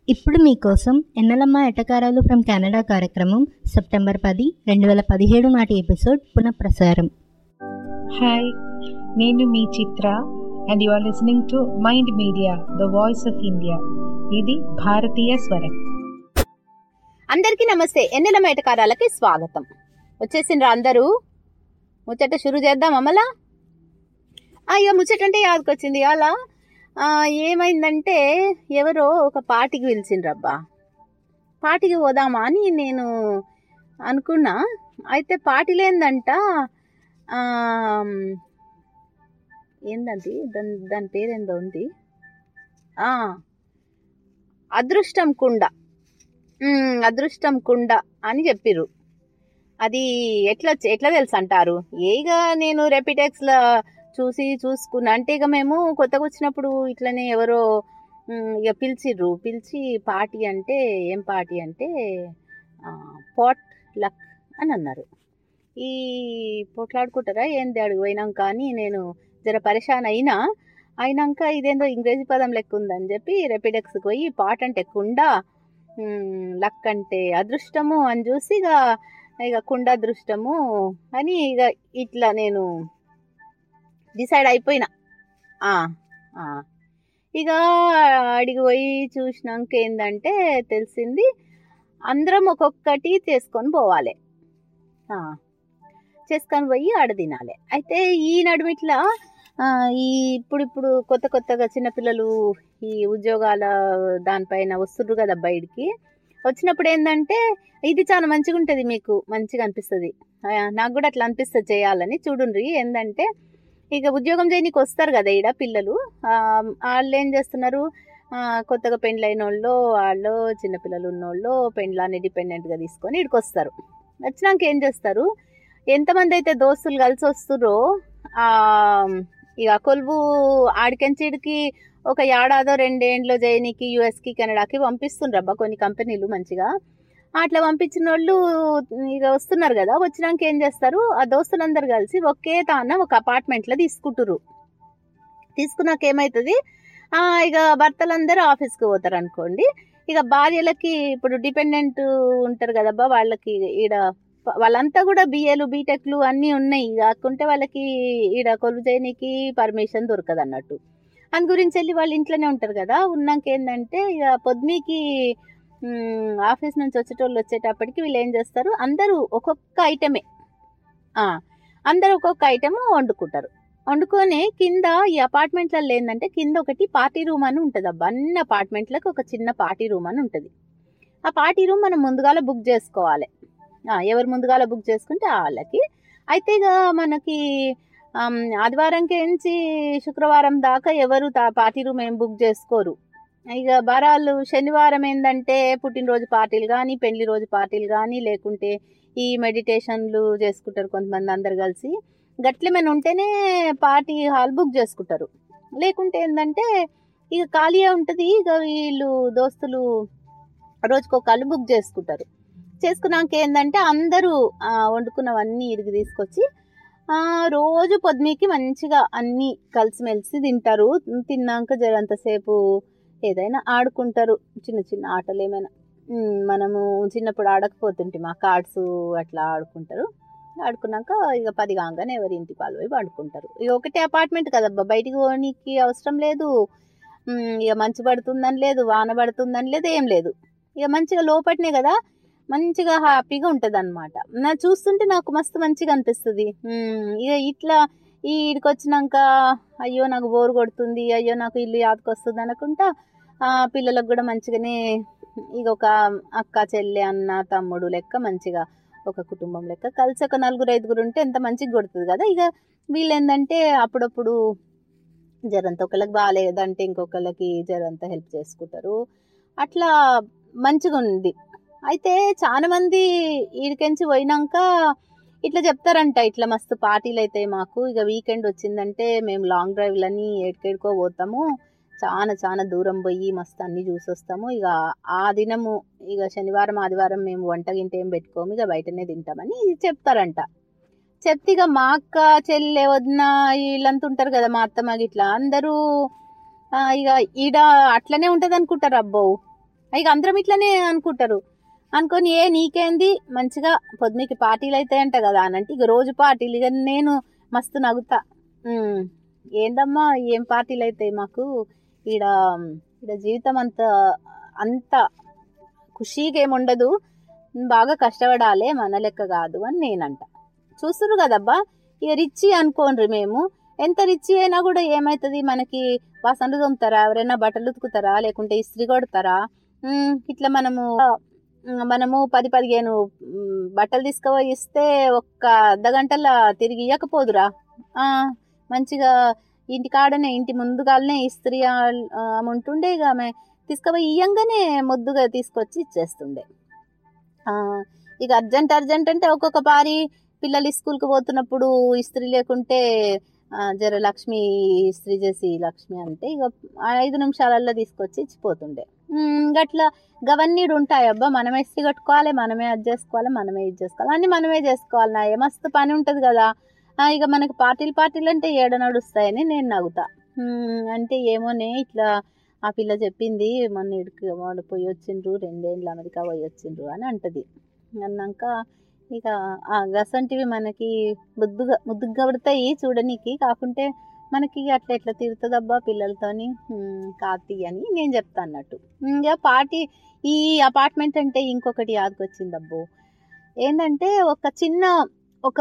ఇప్పుడు మీకోసం ఎన్నెలమ్మ ఎటకారాలు ఫ్రమ్ కెనడా కార్యక్రమం సెప్టెంబర్ పది రెండు వేల పదిహేడు నాటి ఎపిసోడ్ పునఃప్రసారం హాయ్ నేను మీ Chitra and you are listening to Mind Media the voice of India ఇది భారతీయ స్వరం అందరికీ నమస్తే ఎన్నెల మేటకారాలకి స్వాగతం వచ్చేసిండ్రా అందరూ ముచ్చట షురు చేద్దాం అమలా అయ్యో ముచ్చట అంటే యాదకొచ్చింది అలా ఆ, ఏమైందంటే ఎవరో ఒక పార్టీకి పిలిచిండ్రబ్బా పార్టీకి పోదామా అని నేను అనుకున్నా అయితే పార్టీలో ఏందంట ఆ, ఏందండి దాని దాని పేరేందో ఉంది ఆ, అదృష్టం కుండ మ్మ్, అదృష్టం కుండ అని చెప్పిర్రు అది ఎట్లా ఎట్లా తెలుసు అంటారు ఏగా నేను రెపిటెక్స్లో చూసి చూసుకున్నా అంటే ఇక మేము కొత్తగా వచ్చినప్పుడు ఇట్లనే ఎవరో మ్, ఇక పిలిచిర్రు పిలిచి పార్టీ అంటే ఏం పార్టీ అంటే పాట్ లక్ అని అన్నారు ఈ పొట్లాడుకుంటారా ఏంది అడుగు పోయినాక అని నేను జర పరిశాన్ అయినా అయినాక ఇదేందో ఇంగ్రేజీ పదం లెక్క ఉందని చెప్పి రెపిడెక్స్కి పోయి పాట్ అంటే కుండ మ్, లక్ అంటే అదృష్టము అని చూసి ఇక ఇక కుండ అదృష్టము అని ఇక ఇట్లా నేను డిసైడ్ అయిపోయినా ఆ, ఆ. ఇక అడిగి పోయి చూసినాక ఏంటంటే తెలిసింది అందరం ఒక్కొక్కటి చేసుకొని పోవాలి ఆ, చేసుకొని పోయి ఆడ తినాలి అయితే ఈ నడుమిట్లా ఆ, ఈ ఇప్పుడు ఇప్పుడు కొత్త కొత్తగా చిన్నపిల్లలు ఈ ఉద్యోగాల దానిపైన వస్తుండ్రు కదా బయటికి వచ్చినప్పుడు ఏంటంటే ఇది చాలా మంచిగా ఉంటుంది మీకు మంచిగా అనిపిస్తుంది నాకు కూడా అట్లా అనిపిస్తుంది చేయాలని చూడుండ్రి ఏంటంటే ఇక ఉద్యోగం చేయనీకి వస్తారు కదా ఈడ పిల్లలు ఆ, వాళ్ళు ఏం చేస్తున్నారు ఆ, కొత్తగా పెండ్లైన వాళ్ళు వాళ్ళు చిన్నపిల్లలు ఉన్నోళ్ళు పెండ్లాన్ని డిపెండెంట్గా తీసుకొని ఇక్కడికి వస్తారు వచ్చినాక ఏం చేస్తారు ఎంతమంది అయితే దోస్తులు కలిసి వస్తుర్రో ఆ, ఇక కొలువు ఆడికెంచిడికి ఒక ఏడాదో రెండేండ్లో చేయనీకి యుఎస్కి కెనడాకి పంపిస్తుండ్రబ్బా కొన్ని కంపెనీలు మంచిగా అట్లా పంపించిన వాళ్ళు ఇక వస్తున్నారు కదా వచ్చినాక ఏం చేస్తారు ఆ దోస్తులందరూ కలిసి ఒకే తాన ఒక అపార్ట్మెంట్లో తీసుకుంటురు తీసుకున్నాక ఏమవుతుంది ఆ, ఇక భర్తలందరూ ఆఫీస్కి పోతారు అనుకోండి ఇక భార్యలకి ఇప్పుడు డిపెండెంట్ ఉంటారు కదబ్బా వాళ్ళకి ఈడ వాళ్ళంతా కూడా బిఏలు బీటెక్లు అన్నీ ఉన్నాయి కాకుంటే వాళ్ళకి ఈడ కొలువు చేయనీకి పర్మిషన్ దొరకదు అన్నట్టు అందు గురించి వెళ్ళి వాళ్ళు ఇంట్లోనే ఉంటారు కదా ఉన్నాక ఏంటంటే ఇక పొద్దుమీకి మ్, ఆఫీస్ నుంచి వచ్చేటోళ్ళు వచ్చేటప్పటికి వీళ్ళు ఏం చేస్తారు అందరూ ఒక్కొక్క ఐటమే ఆ, అందరూ ఒక్కొక్క ఐటమ్ వండుకుంటారు వండుకొని కింద ఈ అపార్ట్మెంట్లలో ఏంటంటే కింద ఒకటి పార్టీ రూమ్ అని ఉంటుంది అబ్బా అన్ని అపార్ట్మెంట్లకు ఒక చిన్న పార్టీ రూమ్ అని ఉంటుంది ఆ పార్టీ రూమ్ మనం ముందుగాల బుక్ చేసుకోవాలి ఆ, ఎవరు ముందుగాల బుక్ చేసుకుంటే ఆ వాళ్ళకి అయితే ఇక మనకి ఆమ్, ఆదివారంకి నుంచి శుక్రవారం దాకా ఎవరు తా- పార్టీ రూమ్ ఏం బుక్ చేసుకోరు ఇక వారాలు శనివారం ఏంటంటే పుట్టినరోజు పార్టీలు కానీ పెళ్లి రోజు పార్టీలు కానీ లేకుంటే ఈ మెడిటేషన్లు చేసుకుంటారు కొంతమంది అందరు కలిసి గట్లమేనా ఉంటేనే పార్టీ హాల్ బుక్ చేసుకుంటారు లేకుంటే ఏంటంటే ఇక ఖాళీ ఉంటుంది ఇక వీళ్ళు దోస్తులు రోజుకో కళ్ళు బుక్ చేసుకుంటారు చేసుకున్నాక ఏంటంటే అందరూ ఆ, వండుకున్నవన్నీ ఇరిగి తీసుకొచ్చి ఆ, రోజు పొద్దుమీకి మంచిగా అన్నీ కలిసిమెలిసి తింటారు తిన్నాక జరంతసేపు ఏదైనా ఆడుకుంటారు చిన్న చిన్న ఆటలు ఏమైనా ఉమ్, మనము చిన్నప్పుడు ఆడకపోతుంటే మా కార్డ్స్ అట్లా ఆడుకుంటారు ఆడుకున్నాక ఇక పది కాగానే ఎవరి ఇంటికి వాళ్ళు పోయి పడుకుంటారు ఇక ఒకటే అపార్ట్మెంట్ కదబ్బా బయటికి పోనీకి అవసరం లేదు ఉమ్, ఇక మంచు పడుతుందని లేదు వాన పడుతుందని లేదు ఏం లేదు ఇక మంచిగా లోపట్నే కదా మంచిగా హ్యాపీగా ఉంటుంది అనమాట నా చూస్తుంటే నాకు మస్తు మంచిగా అనిపిస్తుంది ఉమ్, ఇక ఇట్లా ఈ ఈడికి వచ్చినాక అయ్యో నాకు బోర్ కొడుతుంది అయ్యో నాకు ఇల్లు యాదకొస్తుంది అనుకుంటా ఆ, పిల్లలకు కూడా మంచిగానే ఇక ఒక అక్క చెల్లె అన్న తమ్ముడు లెక్క మంచిగా ఒక కుటుంబం లెక్క కలిసి ఒక నలుగురు ఐదుగురు ఉంటే ఎంత మంచిగా కొడుతుంది కదా ఇక వీళ్ళు ఏంటంటే అప్పుడప్పుడు జరంత ఒకళ్ళకి బాగాలేదంటే ఇంకొకళ్ళకి జరంత హెల్ప్ చేసుకుంటారు అట్లా మంచిగా ఉంది అయితే చాలా మంది ఈడికెంచి పోయినాక ఇట్లా చెప్తారంట ఇట్లా మస్తు పార్టీలు అయితే మాకు ఇక వీకెండ్ వచ్చిందంటే మేము లాంగ్ డ్రైవ్లని ఎక్కడికో పోతాము చాలా చాలా దూరం పోయి మస్తు అన్ని చూసి వస్తాము ఇక ఆ దినము ఇక శనివారం ఆదివారం మేము వంట గింట ఏం పెట్టుకోము ఇక బయటనే తింటామని చెప్తారంట చెప్తే ఇక మా అక్క చెల్లె వదిన వీళ్ళంతా ఉంటారు కదా మా అత్తమ్మ ఇట్లా అందరూ ఆ, ఇక ఈడ అట్లనే ఉంటుంది అనుకుంటారు అబ్బో ఇక అందరం ఇట్లనే అనుకుంటారు అనుకొని ఏ నీకేంది మంచిగా పొద్దునకి పార్టీలు అవుతాయంట కదా అని అంటే ఇక రోజు పార్టీలు ఇక నేను మస్తు నవ్వుతా "ఉమ్, ఏందమ్మా ఏం పార్టీలు అవుతాయి మాకు ఈడ ఈడ జీవితం అంత అంత ఖుషీగా ఏముండదు బాగా కష్టపడాలి మన లెక్క కాదు అని నేనంట చూస్తురు కదబ్బా ఇక రిచ్ అనుకోండి మేము ఎంత రిచ్ అయినా కూడా ఏమవుతుంది మనకి వాసనలు తోముతారా ఎవరైనా బట్టలు ఉతుకుతారా లేకుంటే ఇస్త్రీ కొడతారా ఉమ్, ఇట్లా మనము ఉమ్, మనము పది పదిహేను ఉమ్, బట్టలు తీసుకుపోయి ఇస్తే ఒక్క అర్ధ గంటల తిరిగి ఇవ్వకపోదురా ఆ, మంచిగా ఇంటి కాడనే ఇంటి ముందుగానే ఇస్త్రీ ఆ- ఆమె ఉంటుండే ఇక ఆమె తీసుకుపోయి ఇయ్యంగానే ముద్దుగా తీసుకొచ్చి ఇచ్చేస్తుండే ఆ, ఇక అర్జెంట్ అర్జెంట్ అంటే ఒక్కొక్క పారి పిల్లలు స్కూల్కి పోతున్నప్పుడు ఇస్త్రీ లేకుంటే ఆ, జర లక్ష్మి ఇస్త్రీ చేసి లక్ష్మి అంటే ఇక ఐదు నిమిషాలల్లో తీసుకొచ్చి ఇచ్చిపోతుండే ఉమ్, గట్లా గవన్నీ ఈడ ఉంటాయి అబ్బా మనమే ఇస్త్రీ కట్టుకోవాలి మనమే అది చేసుకోవాలి మనమే ఇది చేసుకోవాలి అన్ని మనమే చేసుకోవాలి నా మస్తు పని ఉంటుంది కదా ఆ, ఇక మనకి పార్టీలు పార్టీలు అంటే ఏడ నడుస్తాయని నేను నవ్వుతా ఉమ్, అంటే ఏమోనే ఇట్లా ఆ పిల్ల చెప్పింది మొన్న ఇడికి వాళ్ళు పోయి వచ్చిండ్రు రెండేళ్ళు అమెరికా పోయి వచ్చిండ్రు అని అంటది అన్నాక ఇక ఆ గసంటివి మనకి ముద్దుగా ముద్దుగా పడతాయి చూడనీకి కాకుంటే మనకి అట్లా ఎట్లా తిరుగుతుందబ్బా పిల్లలతోని ఉమ్, కాతి అని నేను చెప్తా అన్నట్టు ఇంకా పార్టీ ఈ అపార్ట్మెంట్ అంటే ఇంకొకటి యాదకొచ్చింది ఏంటంటే ఒక చిన్న ఒక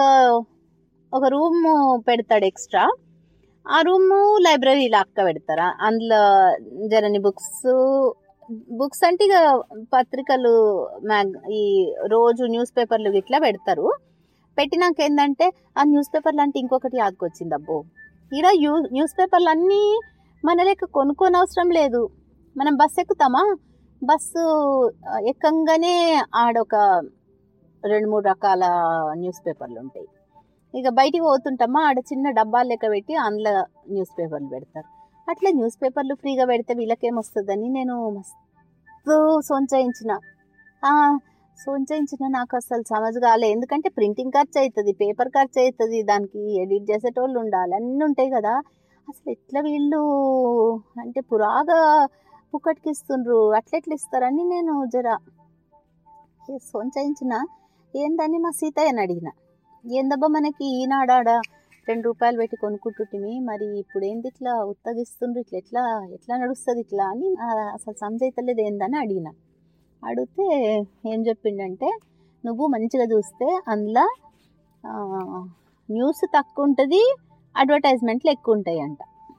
ఒక రూమ్ పెడతాడు ఎక్స్ట్రా ఆ రూమ్ లైబ్రరీ లాక్క పెడతారా అందులో జరని బుక్స్ బుక్స్ అంటే ఇక పత్రికలు మ్యాగ్ ఈ రోజు న్యూస్ పేపర్లు ఇట్లా పెడతారు పెట్టినాక ఏంటంటే ఆ న్యూస్ పేపర్లు అంటే ఇంకొకటి యాదకొచ్చింది అబ్బో ఈడ యూ న్యూస్ పేపర్లు అన్నీ మన లెక్క కొనుక్కోని అవసరం లేదు మనం బస్సు ఎక్కుతామా బస్సు ఆ, ఎక్కంగానే ఆడొక రెండు మూడు రకాల న్యూస్ పేపర్లు ఉంటాయి ఇక బయటికి పోతుంటామా ఆడ చిన్న డబ్బాలు లెక్క పెట్టి అందులో న్యూస్ పేపర్లు పెడతారు అట్లా న్యూస్ పేపర్లు ఫ్రీగా పెడితే వీళ్ళకేమొస్తుందని నేను మస్తు సొంచాయించిన ఆ, సొంచాయించిన నాకు అసలు సమజ్ కాలే ఎందుకంటే ప్రింటింగ్ ఖర్చు అవుతుంది పేపర్ ఖర్చు అవుతుంది దానికి ఎడిట్ చేసేటోళ్ళు ఉండాలి అన్నీ ఉంటాయి కదా అసలు ఎట్లా వీళ్ళు అంటే పురాగా పుక్కటికి ఇస్తుండ్రు అట్లా ఎట్లా ఇస్తారని నేను జర సొంచాయించిన ఏందని మా సీతయ్యని అడిగిన ఏందబ్బా మనకి ఈనాడాడ రెండు రూపాయలు పెట్టి కొనుక్కుంటుంటిమి మరి ఇప్పుడు ఏంది ఇట్లా ఉత్తగిస్తుండ్రు ఇట్లా ఎట్లా ఎట్లా నడుస్తుంది ఇట్లా అని ఆ, అసలు సంజయితలేదు ఏందని అడిగిన అడిగితే ఏం చెప్పిండంటే నువ్వు మంచిగా చూస్తే అందులో ఆ, న్యూస్ తక్కువ ఉంటుంది అడ్వర్టైజ్మెంట్లు ఎక్కువ ఉంటాయి అంట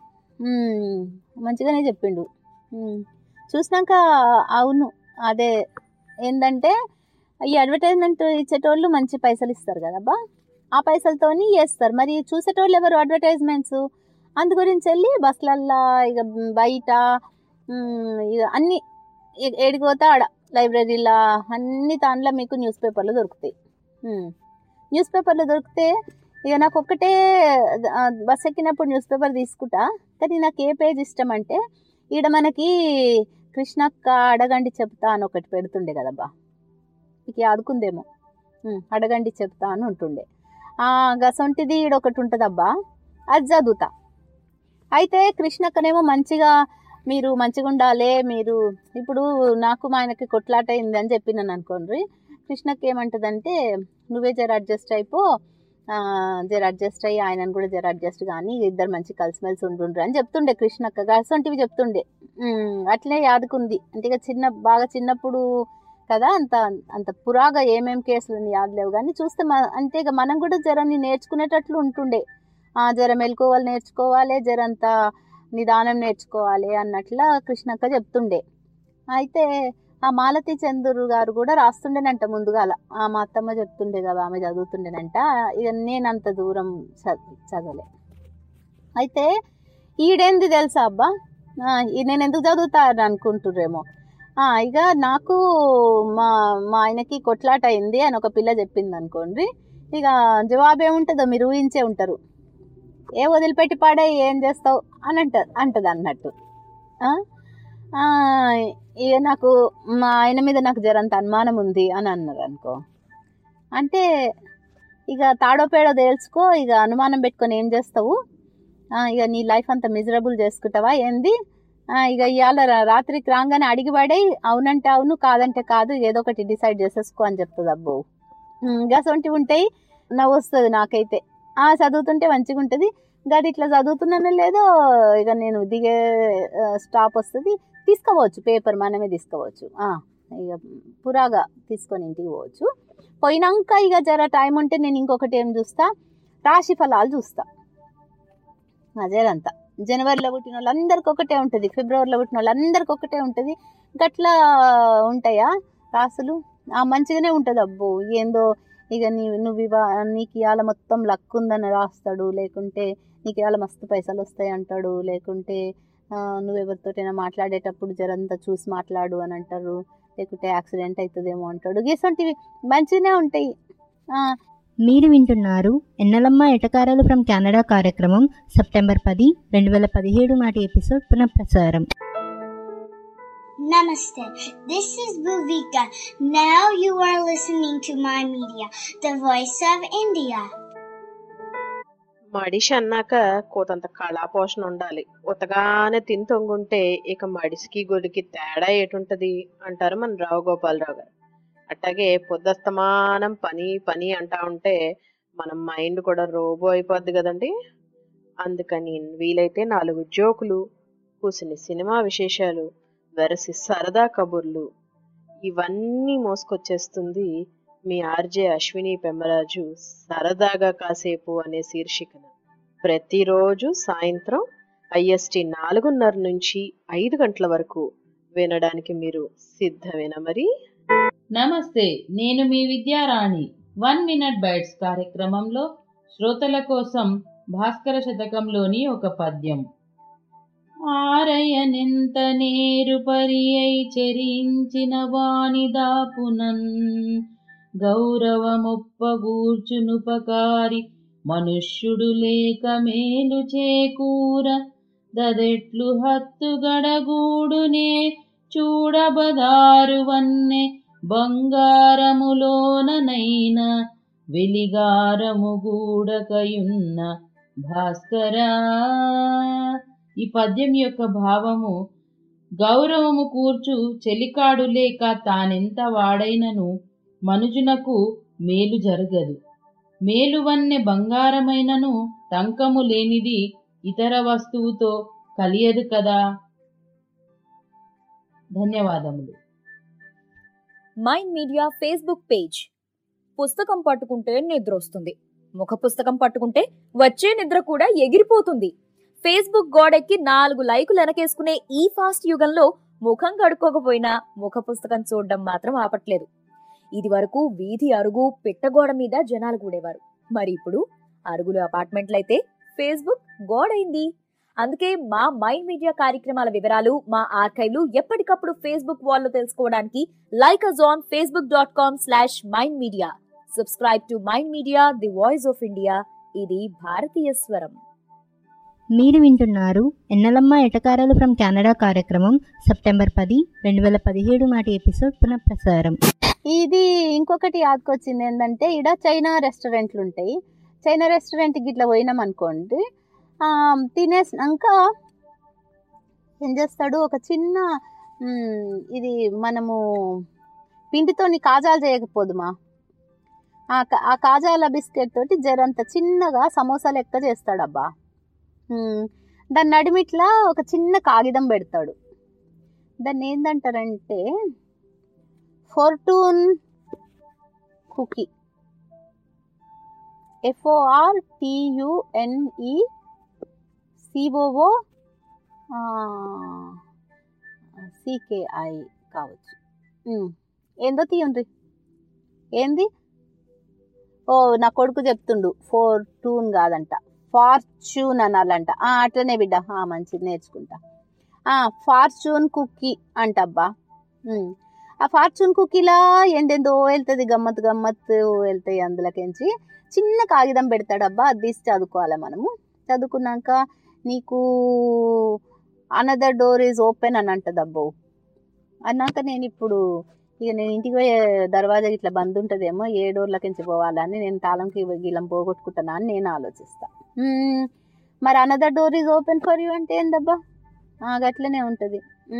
మ్మ్, మంచిగానే చెప్పిండు మ్మ్. చూసినాక అవును అదే ఏంటంటే ఈ అడ్వర్టైజ్మెంట్ ఇచ్చేటోళ్ళు మంచి పైసలు ఇస్తారు కదబ్బా ఆ పైసలతోని చేస్తారు మరి చూసేటోళ్ళు ఎవరు అడ్వర్టైజ్మెంట్స్ అందు గురించి వెళ్ళి బస్సులల్లో ఇక బయట మ్, ఇక అన్ని ఏ- ఏడికి పోతే ఆడ లైబ్రరీలో అన్ని దాంట్లో మీకు న్యూస్ పేపర్లు దొరుకుతాయి మ్. న్యూస్ పేపర్లు దొరికితే ఇక నాకు ఒక్కటే ఆ, బస్ ఎక్కినప్పుడు న్యూస్ పేపర్ తీసుకుంటా కానీ నాకు ఏ పేజ్ ఇష్టం అంటే ఈడ మనకి కృష్ణక్క అడగండి చెప్తా అని ఒకటి పెడుతుండే కదబ్బా ఇక ఆదుకుందేమో ఉమ్, అడగండి చెప్తా అని ఉంటుండే ఆ గసొంటిది ఈడ ఒకటి ఉంటుందబ్బా అది చదువుతా అయితే కృష్ణక్కనేమో మంచిగా మీరు మంచిగా ఉండాలి మీరు ఇప్పుడు నాకు మా ఆయనకి కొట్లాట అయింది అని చెప్పినాను అనుకోండి కృష్ణక్క ఏమంటుందంటే నువ్వే జర అడ్జస్ట్ అయిపో ఆ, జర అడ్జస్ట్ అయ్యి ఆయనను కూడా జర అడ్జస్ట్ కానీ ఇద్దరు మంచి కలిసిమెలిసి ఉండుండ్రు అని చెప్తుండే కృష్ణక్క గసొంటివి చెప్తుండే ఉమ్, అట్లే యాదుకుంది అంటే ఇక చిన్న బాగా చిన్నప్పుడు కదా అంత అంత పురాగా ఏమేం కేసులు అని యాద లేవు కానీ చూస్తే మ- అంటే ఇక మనం కూడా జరని నేర్చుకునేటట్లు ఉంటుండే ఆ జర మెలకువలు నేర్చుకోవాలి జరంత నిదానం నేర్చుకోవాలి అన్నట్లా కృష్ణక్క చెప్తుండే అయితే ఆ మాలతి చంద్రు గారు కూడా రాస్తుండేనంట ముందుగాల ఆ మా అత్తమ్మ చెప్తుండే కదా ఆమె చదువుతుండేనంట ఇక నేను అంత దూరం చ- చదవలే అయితే ఈడేంది తెలుసా అబ్బా ఆ, ఈ నేను ఎందుకు చదువుతా అని అనుకుంటుర్రేమో ఆ, ఇక నాకు మా మా ఆయనకి కొట్లాట అయింది అని ఒక పిల్ల చెప్పింది అనుకోండి ఇక జవాబు ఏముంటుందో మీరు ఊహించే ఉంటారు ఏ వదిలిపెట్టి పాడే ఏం చేస్తావు అని అంట అంటది అన్నట్టు ఆ? ఆ, ఇక నాకు మా ఆయన మీద నాకు జరంత అనుమానం ఉంది అని అన్నారు అనుకో అంటే ఇక తాడో పేడో తేల్చుకో ఇక అనుమానం పెట్టుకొని ఏం చేస్తావు ఆ, ఇక నీ లైఫ్ అంతా మిజరబుల్ చేసుకుంటావా ఏంది ఆ, ఇక ఇవాళ రా- రాత్రికి రాగానే అడిగి పడే అవునంటే అవును కాదంటే కాదు ఏదో ఒకటి డిసైడ్ చేసేసుకో అని చెప్తుంది అబ్బో గసొంటివి ఉంటాయి నవ్వు వస్తుంది నాకైతే ఆ చదువుతుంటే మంచిగా ఉంటుంది గది ఇట్లా చదువుతున్నానో లేదో ఇక నేను దిగే స్టాప్ వస్తుంది తీసుకోవచ్చు పేపర్ మనమే తీసుకోవచ్చు ఆ, ఇక పురాగా తీసుకొని ఇంటికి పోవచ్చు పోయినాక ఇక జర టైం ఉంటే నేను ఇంకొకటి ఏం చూస్తా రాశి ఫలాలు చూస్తా అదేనంతా జనవరిలో పుట్టిన వాళ్ళందరికీ ఒకటే ఉంటుంది ఫిబ్రవరిలో పుట్టిన వాళ్ళందరికీ ఒకటే ఉంటుంది గట్లా ఉంటాయా రాసులు ఆ మంచిగానే ఉంటుంది అబ్బో ఏందో ఇక నీ నువ్వు ఇవా నీకు ఇవాళ మొత్తం లక్ ఉందని రాస్తాడు లేకుంటే నీకు ఇవాళ మస్తు పైసలు వస్తాయి అంటాడు లేకుంటే ఆ, నువ్వు ఎవరితోటైనా మాట్లాడేటప్పుడు జరంతా చూసి మాట్లాడు అని అంటారు లేకుంటే యాక్సిడెంట్ అవుతుందేమో అంటాడు ఇసొంటివి మంచిగానే ఉంటాయి ఆ, మీరు వింటున్నారు ఎన్నలమ్మ ఎటకారాలు ఫ్రమ్ కెనడా కార్యక్రమం సెప్టెంబర్ పది రెండు వేల పదిహేడు నాటి ఎపిసోడ్ పునఃప్రసారం Namaste. This is Bhuvika. Now you are listening to my media, the voice of India. మడిషి అన్నాక కోతంత కళాపోషణ ఉండాలి ఉతగానే తిని తొంగుంటే ఇక మడిసికి గొడికి తేడా ఏటుంటది అంటారు మన రావు గోపాలరావు గారు అట్లాగే పొద్దస్తమానం పని పని అంటా ఉంటే మన మైండ్ కూడా రోబో అయిపోద్ది కదండి అందుకని వీలైతే నాలుగు జోకులు కూసిన సినిమా విశేషాలు వెరసి సరదా కబుర్లు ఇవన్నీ మోసుకొచ్చేస్తుంది మీ ఆర్జే అశ్విని పెమ్మరాజు సరదాగా కాసేపు అనే శీర్షికన ప్రతిరోజు సాయంత్రం ఐఎస్టి నాలుగున్నర నుంచి ఐదు గంటల వరకు వినడానికి మీరు సిద్ధమేనా మరి నమస్తే నేను మీ విద్యారాణి వన్ మినిట్ బైట్స్ కార్యక్రమంలో శ్రోతల కోసం భాస్కర శతకంలోని ఒక పద్యం ఆరయనెంత నేరు పరియై చెరించిన వాణి దాపునన్ గౌరవమొప్పగూర్చునుపకారి మనుష్యుడు లేక మేలు చేకూర దదెట్లు హత్తు గడగూడునే చూడబదారు వన్నె బంగారములోననైన వెలిగారము గూడకయున్న భాస్కరా ఈ పద్యం యొక్క భావము గౌరవము కూర్చు చెలికాడు లేక తానెంత వాడైనను మనుజునకు మేలు జరగదు మేలువన్నె బంగారమైనను టంకము లేనిది ఇతర వస్తువుతో కలియదు కదా ధన్యవాదములు మైండ్ మీడియా ఫేస్బుక్ పేజ్ పుస్తకం పట్టుకుంటే నిద్ర వస్తుంది ముఖ పుస్తకం పట్టుకుంటే వచ్చే నిద్ర కూడా ఎగిరిపోతుంది ఫేస్బుక్ గోడెక్కి నాలుగు లైకులు వెనకేసుకునే ఈ ఫాస్ట్ యుగంలో ముఖం కడుక్కోకపోయినా ముఖ పుస్తకం చూడడం మాత్రం ఆపట్లేదు ఇది వరకు వీధి అరుగు పిట్టగోడ మీద జనాలు కూడేవారు మరి ఇప్పుడు అరుగులు అపార్ట్మెంట్లయితే ఫేస్బుక్ గోడైంది అందుకే మా మైండ్ మీడియా కార్యక్రమాల వివరాలు మా ఆర్కైవ్లు ఎప్పటికప్పుడు ఫేస్బుక్ వాల్లో తెలుసుకోవడానికి like us on Facebook dot com slash Mind Media subscribe to Mind Media the voice of India ఇది భారతీయ స్వరం మీరు వింటున్నారు ఎన్నలమ్మ ఎటకారాలు ఫ్రమ్ కెనడా కార్యక్రమం సెప్టెంబర్ పది రెండు వేల పదిహేడు నాటి ఎపిసోడ్ పునఃప్రసారం ఇది ఇంకొకటి యాదకొచ్చింది ఏంటంటే ఈడ చైనా రెస్టారెంట్లు ఉంటాయి చైనా రెస్టారెంట్కి ఇట్లా పోయినాం అనుకోండి ఆ, తినేసినాక ఏం చేస్తాడు ఒక చిన్న మ్, ఇది మనము పిండితోని కాజాలు చేయకపోదుమా ఆ క- ఆ కాజాల బిస్కెట్ తోటి జరంత చిన్నగా సమోసా లెక్క చేస్తాడబ్బా మ్, దాని నడిమిట్లా ఒక చిన్న కాగితం పెడతాడు దాన్ని ఏంటంటారంటే ఫోర్టూన్ కుకీ ఎఫ్ఓఆర్ టియుఎన్ఈ సిఓఓ సికేఐ కావచ్చు ఉమ్. ఏందో తీయండి ఏంది ఓ నా కొడుకు చెప్తుండు ఫోర్టూన్ కాదంట ఫార్చ్యూన్ అనాలంట ఆ, అట్లనే బిడ్డ ఆ, మంచిది నేర్చుకుంటా ఆ, ఫార్చ్యూన్ కుక్కీ అంటబ్బా ఉమ్. ఆ ఫార్చ్యూన్ కుక్కీలా ఎందెందో వెళ్తుంది గమ్మత్ గమ్మత్ వెళ్తాయి అందులోకించి చిన్న కాగితం పెడతాడబ్బా అది తీసి చదువుకోవాలి మనము చదువుకున్నాక నీకు అనదర్ డోర్ ఈజ్ ఓపెన్ అని అంటది అబ్బో అన్నాక నేను ఇప్పుడు ఇక నేను ఇంటికి పోయే దర్వాజా ఇట్లా బంద్ ఉంటుందేమో ఏ డోర్లకించి పోవాలని నేను తాళంకి గీలం పోగొట్టుకుంటున్నా అని నేను ఆలోచిస్తా మ్మ్. మరి another door is open for you అంటే ఏందబ్బా ఆ, గట్లనే ఉంటుంది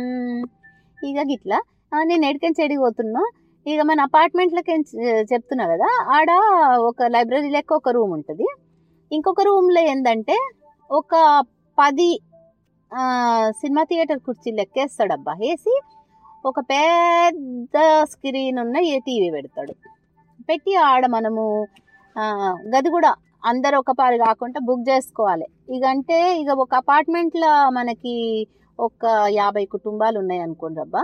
ఇక గిట్లా ఆ, నేను ఎడికెంచి ఎడికి పోతున్నా ఇక మన అపార్ట్మెంట్లకి చెప్తున్నా కదా ఆడ ఒక లైబ్రరీ లెక్క ఒక రూమ్ ఉంటుంది ఇంకొక రూమ్లో ఏంటంటే ఒక పది ఆ, సినిమా థియేటర్ కుర్చీలు లెక్కేస్తాడబ్బా వేసి ఒక పెద్ద స్క్రీన్ ఉన్న ఏ టీవీ పెడతాడు పెట్టి ఆడ మనము ఆ, గది కూడా అందరు ఒక పారి కాకుండా బుక్ చేసుకోవాలి ఇక అంటే ఇక ఒక అపార్ట్మెంట్లో మనకి ఒక యాభై కుటుంబాలు ఉన్నాయి అనుకోండి రబ్బా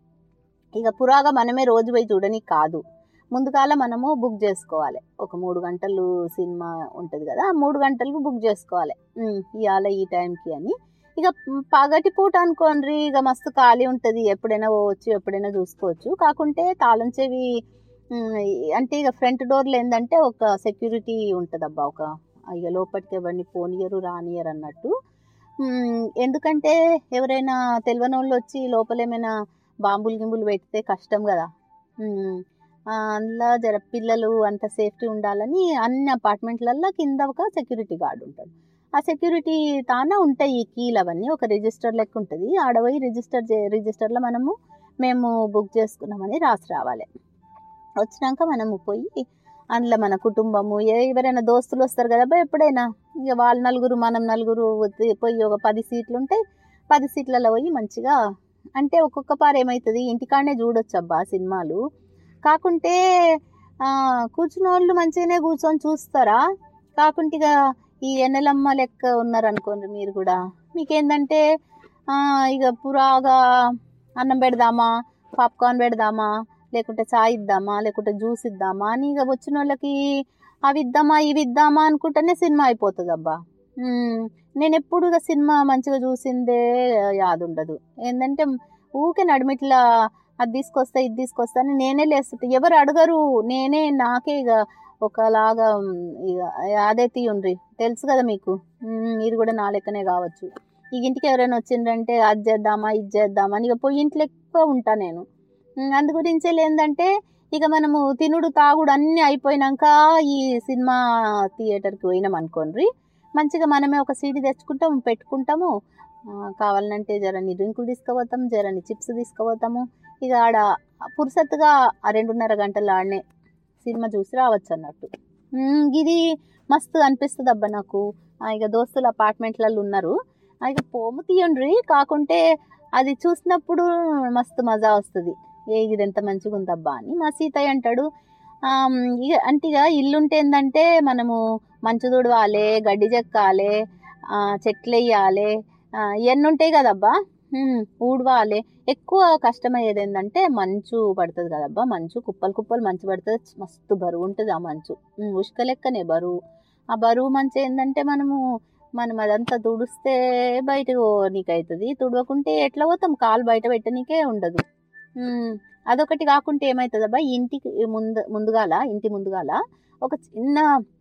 ఇక పురాగా మనమే రోజు పోయి చూడని కాదు ముందుకాల మనము బుక్ చేసుకోవాలి ఒక మూడు గంటలు సినిమా ఉంటుంది కదా ఆ మూడు గంటలకు బుక్ చేసుకోవాలి ఉమ్, ఇవాళ ఈ టైంకి అని ఇక పగటి పూట అనుకోండి ఇక మస్తు ఖాళీ ఉంటుంది ఎప్పుడైనా పోవచ్చు ఎప్పుడైనా చూసుకోవచ్చు కాకుంటే తాళం చెవి ఉమ్, అంటే ఇక ఫ్రంట్ డోర్లో ఏంటంటే ఒక సెక్యూరిటీ ఉంటుంది అబ్బా ఒక ఇక లోపలికి ఎవరిని పోనీయరు రానియరు అన్నట్టు ఉమ్, ఎందుకంటే ఎవరైనా తెలియని వాళ్ళు వచ్చి లోపల ఏమైనా బాంబులు గింబులు పెడితే కష్టం కదా ఉమ్, ఆ, అందులో జర పిల్లలు అంత సేఫ్టీ ఉండాలని అన్ని అపార్ట్మెంట్లలో కింద ఒక సెక్యూరిటీ గార్డ్ ఉంటాడు ఆ సెక్యూరిటీ తాన ఉంటాయి ఈ కీలు అవన్నీ ఒక రిజిస్టర్ లెక్క ఉంటుంది ఆడపోయి రిజిస్టర్ చే రిజిస్టర్లో మనము మేము బుక్ చేసుకున్నామని రాసి రావాలి వచ్చినాక మనము పోయి అందులో మన కుటుంబము ఏ- ఎవరైనా దోస్తులు వస్తారు కదా అబ్బా ఎప్పుడైనా ఇక వాళ్ళ నలుగురు మనం నలుగురు వద్ద- పోయి ఒక పది సీట్లు ఉంటాయి పది సీట్లలో పోయి మంచిగా అంటే ఒక్కొక్క పారు ఏమవుతుంది ఇంటికాడనే చూడొచ్చు అబ్బా సినిమాలు కాకుంటే ఆ, కూర్చున్న వాళ్ళు మంచిగానే కూర్చొని చూస్తారా కాకుంటే ఇక ఈ ఎన్నెలమ్మ లెక్క ఉన్నారనుకోండి మీరు కూడా మీకేందంటే ఆ, ఇక పురాగా అన్నం పెడదామా పాప్కార్న్ పెడదామా లేకుంటే చాయ్ ఇద్దామా లేకుంటే జ్యూస్ ఇద్దామా అని ఇక వచ్చిన వాళ్ళకి అవి ఇద్దామా ఇవి ఇద్దామా అనుకుంటేనే సినిమా అయిపోతుంది అబ్బా ఉమ్, నేను ఎప్పుడు ఇక సినిమా మంచిగా చూసిందే యాद ఉండదు ఏంటంటే ఊకే నడిమిట్లా అది తీసుకొస్తా ఇది తీసుకొస్తా అని నేనే లేస్తుంటా ఎవరు అడగరు నేనే నాకే ఇక ఒకలాగా ఉమ్, ఇక అదే తీయండ్రి తెలుసు కదా మీకు ఉమ్, మీరు కూడా నా లెక్కనే కావచ్చు ఇక ఇంటికి ఎవరైనా వచ్చిండ్రంటే అది చేద్దామా ఇది చేద్దామా అని ఇక పోయి ఇంట్లో ఎక్కువ ఉంటా నేను ఉమ్, అందు గురించే ఏంటంటే ఇక మనము తినుడు తాగుడు అన్నీ అయిపోయినాక ఈ సినిమా థియేటర్కి పోయినాం అనుకోండి మంచిగా మనమే ఒక సీడీ తెచ్చుకుంటాము పెట్టుకుంటాము ఆ, కావాలంటే జరని డ్రింకులు తీసుకుపోతాము జరని చిప్స్ తీసుకుపోతాము ఇక ఆడ పురుసత్తుగా ఆ రెండున్నర గంటలు ఆడనే సినిమా చూసి రావచ్చు అన్నట్టు ఉమ్, ఇది మస్తు అనిపిస్తుంది అబ్బా నాకు ఆ, ఇక దోస్తులు అపార్ట్మెంట్లలో ఉన్నారు ఆ, ఇక పోము తీయండ్రి కాకుంటే అది చూసినప్పుడు మస్తు మజా వస్తుంది ఏ ఇది ఎంత మంచిగా ఉందబ్బా అని మా సీతయ్య అంటాడు ఆమ్, ఇక అంటే ఇక ఇల్లుంటే ఏంటంటే మనము మంచు తుడవాలి గడ్డి చెక్కాలి ఆ, చెట్లు వేయాలి ఇవన్నీ ఉంటాయి కదబ్బా ఉమ్, ఊడవాలి ఎక్కువ కష్టమయ్యేది ఏంటంటే మంచు పడుతుంది కదబ్బా మంచు కుప్పలు కుప్పలు మంచు పడుతుంది మస్తు బరువు ఉంటుంది ఆ మంచు ఉమ్, ఉష్క లెక్కనే బరువు ఆ బరువు మంచు ఏంటంటే మనము మనం అదంతా తుడిస్తే బయటకు నీకు అవుతుంది తుడవకుంటే ఎట్లా పోతాం కాలు బయట పెట్టనీకే ఉండదు ఉమ్, అదొకటి కాకుంటే ఏమవుతుంది అబ్బా ఇంటికి ముందు ముందుగాల ఇంటి ముందుగాల ఒక చిన్న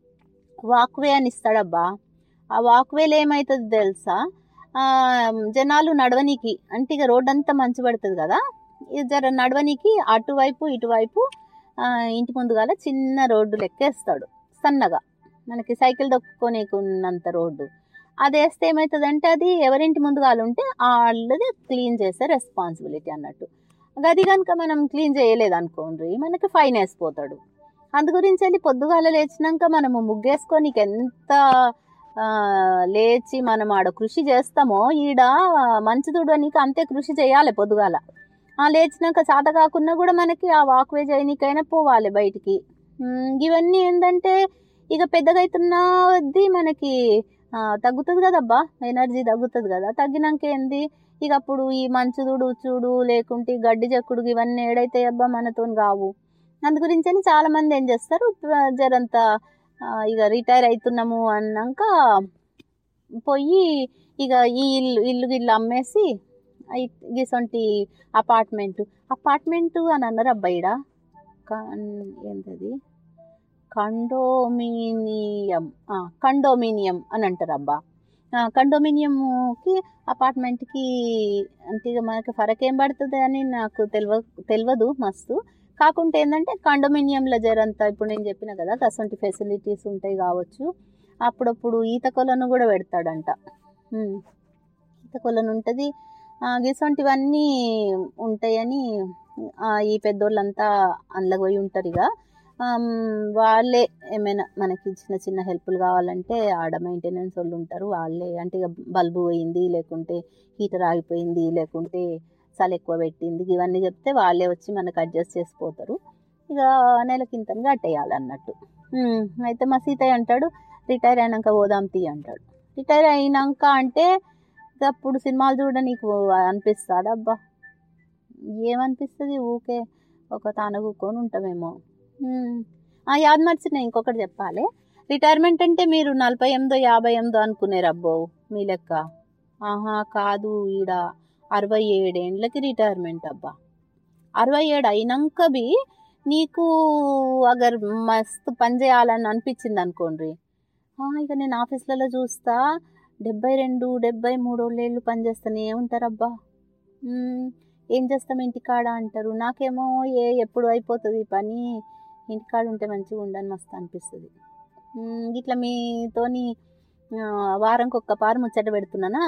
వాక్వే అని ఇస్తాడబ్బా ఆ వాక్వేలో ఏమవుతుంది తెలుసా ఆ, జనాలు నడవనీకి అంటే ఇక రోడ్ అంతా మంచి పడుతుంది కదా ఇది జర నడవనీకి అటువైపు ఇటువైపు ఆ, ఇంటి ముందుగాల చిన్న రోడ్డు లెక్కేస్తాడు సన్నగా మనకి సైకిల్ దొక్కునేకి ఉన్నంత రోడ్డు అది వేస్తే ఏమవుతుందంటే అది ఎవరింటి ముందుగాలు ఉంటే వాళ్ళది క్లీన్ చేసే రెస్పాన్సిబిలిటీ అన్నట్టు గది కనుక మనం క్లీన్ చేయలేదు అనుకోండి మనకి ఫైన్ వేసిపోతాడు అందు గురించి వెళ్ళి పొద్దుగాల లేచినాక మనము ముగ్గేసుకోనికి ఎంత ఆ, లేచి మనం ఆడ కృషి చేస్తామో ఈడ మంచి తుడవనీకి అంతే కృషి చేయాలి పొద్దుగాల ఆ లేచినాక చేత కాకున్నా కూడా మనకి ఆ వాక్వే చేయనీకైనా పోవాలి బయటికి ఉమ్, ఇవన్నీ ఏంటంటే ఇక పెద్దగా అవుతున్నది మనకి ఆ, తగ్గుతుంది కదబ్బా ఎనర్జీ తగ్గుతుంది కదా తగ్గినాక ఏంది ఇక అప్పుడు ఈ మంచుదుడు చూడు లేకుంటే ఈ గడ్డి చెక్కుడు ఇవన్నీ ఏడైతే అబ్బా మనతో కావు అందు గురించి అని చాలా మంది ఏం చేస్తారు ప- జరంత ఆ, ఇక రిటైర్ అవుతున్నాము అన్నాక పోయి ఇక ఈ ఇల్లు ఇల్లు గిల్లు అమ్మేసి గిసొంటి అపార్ట్మెంట్ అపార్ట్మెంట్ అని అన్నారు అబ్బాయిడా ఏంటది కండోమినియం ఆ, కండోమినియం అని అంటారు అబ్బా ఆ, కండోమినియంకి అపార్ట్మెంట్కి అంటే ఇక మనకి ఫరక్ ఏం పడుతుంది అని నాకు తెలియ తెలియదు మస్తు కాకుంటే ఏంటంటే కండోమినియంలో జరంతా ఇప్పుడు నేను చెప్పిన కదా అటువంటి ఫెసిలిటీస్ ఉంటాయి కావచ్చు అప్పుడప్పుడు ఈత కొలను కూడా పెడతాడంట ఉమ్. కొలను ఉంటుంది గిసొంటివన్నీ ఉంటాయని ఆ, ఈ పెద్దోళ్ళంతా అందులోకి పోయి ఉంటారు ఇక ఆమ్, వాళ్ళే ఏమైనా మనకి చిన్న చిన్న హెల్ప్లు కావాలంటే ఆడ మెయింటెనెన్స్ వాళ్ళు ఉంటారు వాళ్ళే అంటే ఇక బల్బు పోయింది లేకుంటే హీటర్ ఆగిపోయింది లేకుంటే చలి ఎక్కువ పెట్టింది ఇవన్నీ చెప్తే వాళ్ళే వచ్చి మనకు అడ్జస్ట్ చేసిపోతారు ఇక నెలకి ఇంత కట్టేయాలన్నట్టు ఉమ్, అయితే మా సీతయ్య అంటాడు రిటైర్ అయినాక పోదాం తీ అంటాడు రిటైర్ అయినాక అంటే ఇక అప్పుడు సినిమాలు చూడ నీకు అనిపిస్తుంది అబ్బా ఏమనిపిస్తుంది ఊకే ఒక తాన కూకొని ఉంటామేమో ఉమ్. ఆ యాద్ మర్చిన ఇంకొకటి చెప్పాలి రిటైర్మెంట్ అంటే మీరు నలభై ఎనిమిదో యాభై ఎనిమిదో అనుకునేరు అబ్బో మీ లెక్క ఆహా కాదు ఈడ అరవై ఏడేండ్లకి రిటైర్మెంట్ అబ్బా అరవై ఏడు అయినాక బి నీకు అగర్ మస్తు పని చేయాలని అనిపించింది అనుకోండి ఆ, ఇక నేను ఆఫీస్లలో చూస్తా డెబ్బై రెండు డెబ్బై మూడు ఏళ్ళు పని చేస్తూనే ఉంటారబ్బా ఉమ్, ఏం చేస్తాం ఇంటికాడ అంటారు నాకేమో ఏ ఎప్పుడు అయిపోతుంది ఈ పని ఇంటికాడ ఉంటే మంచిగా ఉండని మస్తు అనిపిస్తుంది ఉమ్, ఇట్లా మీతోని ఆ, వారంకి ఒక్క పారు ముచ్చట పెడుతున్నానా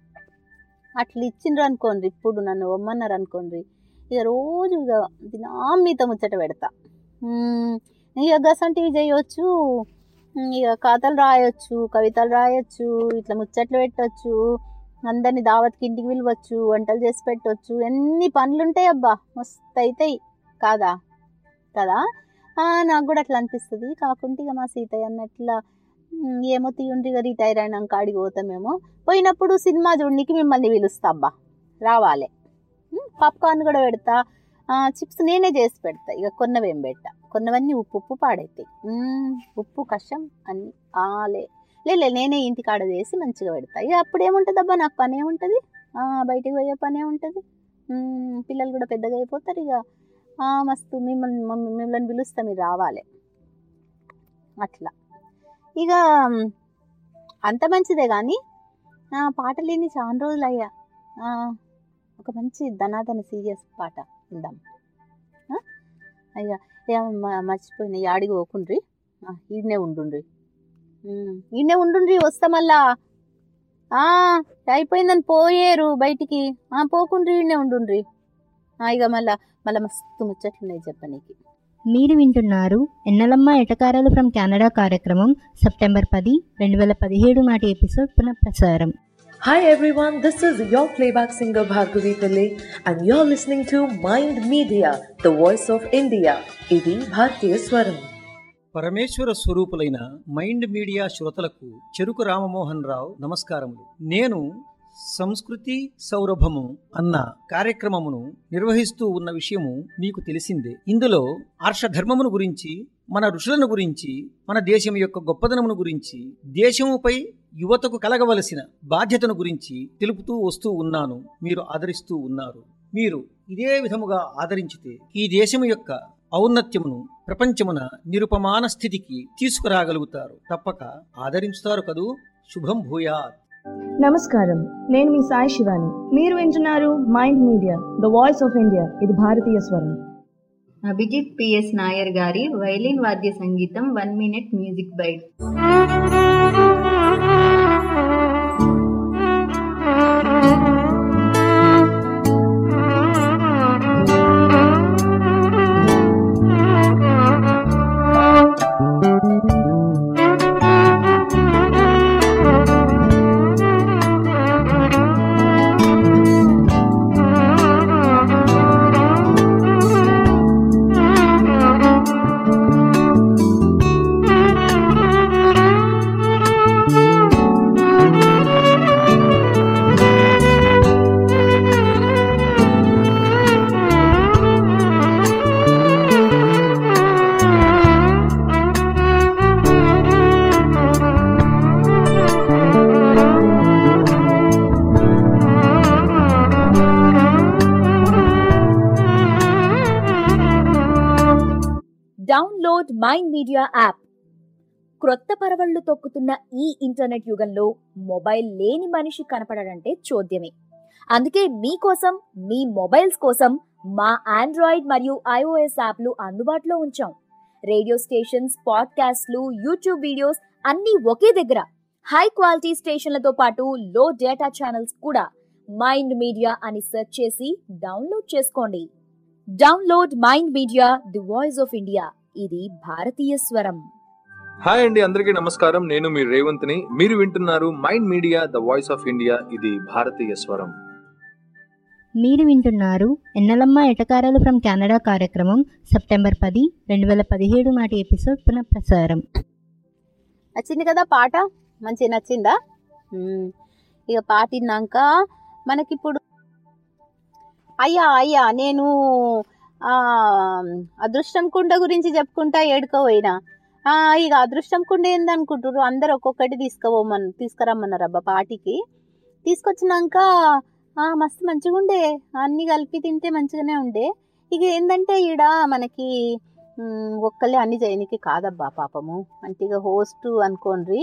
అట్లా ఇచ్చిండ్రు అనుకోండి ఇప్పుడు నన్ను వమ్మన్నారు అనుకోండి ఇక రోజు ఇక దినం మీతో ముచ్చట పెడతా ఉమ్, ఇక గసంటివి చేయొచ్చు ఉమ్, ఇక కథలు రాయొచ్చు కవితలు రాయొచ్చు ఇట్లా ముచ్చట్లు పెట్టొచ్చు అందరిని దావత్కి ఇంటికి పిలవచ్చు వంటలు చేసి పెట్టొచ్చు ఎన్ని పనులు ఉంటాయి అబ్బా మస్తు అవుతాయి కాదా కదా ఆ, నాకు కూడా అట్లా అనిపిస్తుంది కాకుంటే ఇక మా సీతయ్య అన్నట్లా ఉమ్, ఏమో తీయండి ఇక రిటైర్ అయినాక ఆడికి పోతామేమో పోయినప్పుడు సినిమా చూడడానికి మిమ్మల్ని పిలుస్తా అబ్బా రావాలి ఉమ్, పాప్కార్న్ కూడా పెడతా ఆ, చిప్స్ నేనే చేసి పెడతా ఇక కొన్నవేం పెట్టా కొన్నవన్నీ ఉప్పు ఉప్పు పాడైతాయి ఉమ్, ఉప్పు కషం అన్ని ఆలే లే లే, నేనే ఇంటికాడ చేసి మంచిగా పెడతా ఇక అప్పుడు ఏముంటుంది అబ్బా నాకు పని ఏముంటుంది ఆ, బయటికి పోయే పని ఏముంటుంది ఉమ్, పిల్లలు కూడా పెద్దగా అయిపోతారు ఇక ఆ, మస్తు మిమ్మల్ని మమ్మ- మిమ్మల్ని పిలుస్తా మీరు రావాలి అట్లా ఇక మ్, అంత మంచిదే కానీ ఆ, పాటలు విని చాలా రోజులు అయ్యా ఆ, ఒక మంచి ధనాధన సీరియస్ పాట విందాం ఆ? అయ్యా ఏ మ- మర్చిపోయిన యాడికి పోకుండ్రి ఆ, ఈడనే ఉండుండ్రి ఉమ్, ఈడనే ఉండుండ్రి వస్తా మళ్ళా ఆ, అయిపోయిందని పోయేరు బయటికి ఆ, పోకుండ్రి ఈడనే ఉండుండ్రి ఆ, ఇక మళ్ళా మళ్ళీ మస్తు ముచ్చట్లున్నాయి చెప్పనీకి మీరు వింటున్నారు ఎన్నలమ్మ ఎటకారాలు ఫ్రమ్ కెనడా కార్యక్రమం సెప్టెంబర్ పది రెండు వేల పదిహేడు నాటి ఎపిసోడ్ పునఃప్రసారం Hi everyone, this is your playback singer Bhargavi Pillai and you're listening to Mind Media, the voice of India. ఇది భారతీయ స్వరం పరమేశ్వర స్వరూపులైన మైండ్ మీడియా శ్రోతలకు చెరుకు రామమోహన్ రావు నమస్కారములు నేను సంస్కృతి సౌరభము అన్న కార్యక్రమమును నిర్వహిస్తూ ఉన్న విషయము మీకు తెలిసిందే ఇందులో ఆర్షధర్మమును గురించి మన ఋషులను గురించి మన దేశం యొక్క గొప్పదనమును గురించి దేశముపై యువతకు కలగవలసిన బాధ్యతను గురించి తెలుపుతూ వస్తూ ఉన్నాను మీరు ఆదరిస్తూ ఉన్నారు మీరు ఇదే విధముగా ఆదరించితే ఈ దేశము యొక్క ఔన్నత్యమును ప్రపంచమున నిరుపమాన స్థితికి తీసుకురాగలుగుతారు తప్పక ఆదరించుతారు కదూ శుభం భూయాత్ నమస్కారం నేను మీ సాయి శివాని మీరు వింటున్నారు Mind Media the voice of India ఇది భారతీయ స్వరం అభిజిత్ పిఎస్ నాయర్ గారి వైలిన్ వాద్య సంగీతం one minute music byte download Mind Media app క్రొత్త పరవళ్లు తొక్కుతున్న ఈ ఇంటర్నెట్ యుగంలో మొబైల్ లేని మనిషి కనపడడంటే చూద్యమే అందుకే మీకోసం మీ మొబైల్స్ కోసం మా ఆండ్రాయిడ్ మరియు ఐఓఎస్ యాప్లు అందుబాటులో ఉంచాం రేడియో స్టేషన్స్ పాడ్కాస్ట్లు యూట్యూబ్ వీడియోస్ అన్నీ ఒకే దగ్గర హై క్వాలిటీ స్టేషన్లతో పాటు లో డేటా ఛానల్స్ కూడా మైండ్ మీడియా అని సెర్చ్ చేసి డౌన్లోడ్ చేసుకోండి download Mind Media the voice of India ఇది భారతీయ స్వరం హాయ్ అండి అందరికీ నమస్కారం నేను మీ రేవంత్ని మీరు వింటున్నారు Mind Media the voice of India ఇది భారతీయ స్వరం మీరు వింటున్నారు ఎన్నలమ్మ ఎటకారాలు ఫ్రమ్ కెనడా కార్యక్రమం సెప్టెంబర్ పది రెండు వేల పదిహేడు నాటి ఎపిసోడ్ పునఃప్రసారం నచ్చింది కదా పాట మంచి నచ్చిందా మ్మ్. ఇక పాట విన్నాక మనకిప్పుడు అయ్యా అయ్యా నేను ఆ అదృష్టం కుండ గురించి చెప్పుకుంటా ఏడుకోపోయినా ఆ ఇక అదృష్టం కుండ ఏందనుకుంటారు అందరు ఒక్కొక్కటి తీసుకుపోమని తీసుకురమ్మన్నారు అబ్బా పాటికి తీసుకొచ్చినాక ఆ మస్తు మంచిగా ఉండే అన్ని కలిపి తింటే మంచిగానే ఉండే ఇక ఏంటంటే ఈడ మనకి మ్, ఒక్కళ్ళే అన్ని చేయనికి కాదబ్బా పాపము అంటే ఇక హోస్ట్ అనుకోండి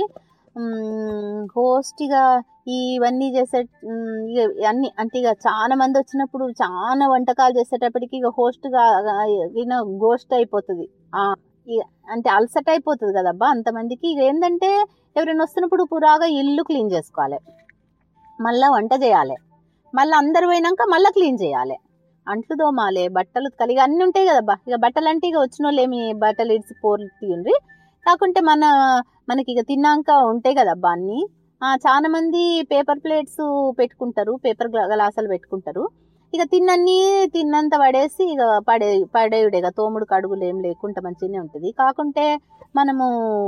హోస్ట్ ఇక ఇవన్నీ చేసే మ్, ఇక అన్ని అంటే ఇక చాలా మంది వచ్చినప్పుడు చాలా వంటకాలు చేసేటప్పటికి ఇక హోస్ట్గా ఈయన గోస్ట్ అయిపోతుంది ఆ, ఇక అంటే అలసట అయిపోతుంది కదబ్బా అంతమందికి ఇక ఏంటంటే ఎవరైనా వస్తున్నప్పుడు పురాగా ఇల్లు క్లీన్ చేసుకోవాలి మళ్ళీ వంట చేయాలి మళ్ళీ అందరు పోయినాక మళ్ళీ క్లీన్ చేయాలి అంట్లు దోమాలి బట్టలు ఉతకాలి ఇక అన్నీ ఉంటాయి కదబ్బా ఇక బట్టలు అంటే ఇక వచ్చిన వాళ్ళు ఏమి బట్టలు ఇడిచి పోర్లు తీయండి కాకుంటే మన మనకి ఇక తిన్నాక ఉంటాయి కదబ్బా అన్నీ ఆ, చాలా మంది పేపర్ ప్లేట్స్ పెట్టుకుంటారు పేపర్ గ్లాసులు పెట్టుకుంటారు ఇక తిన్నన్ని తిన్నంత పడేసి ఇక పడే పడేయుడే ఇక తోముడు కడుగులు ఏం లేకుండా మంచిగానే ఉంటుంది కాకుంటే మనము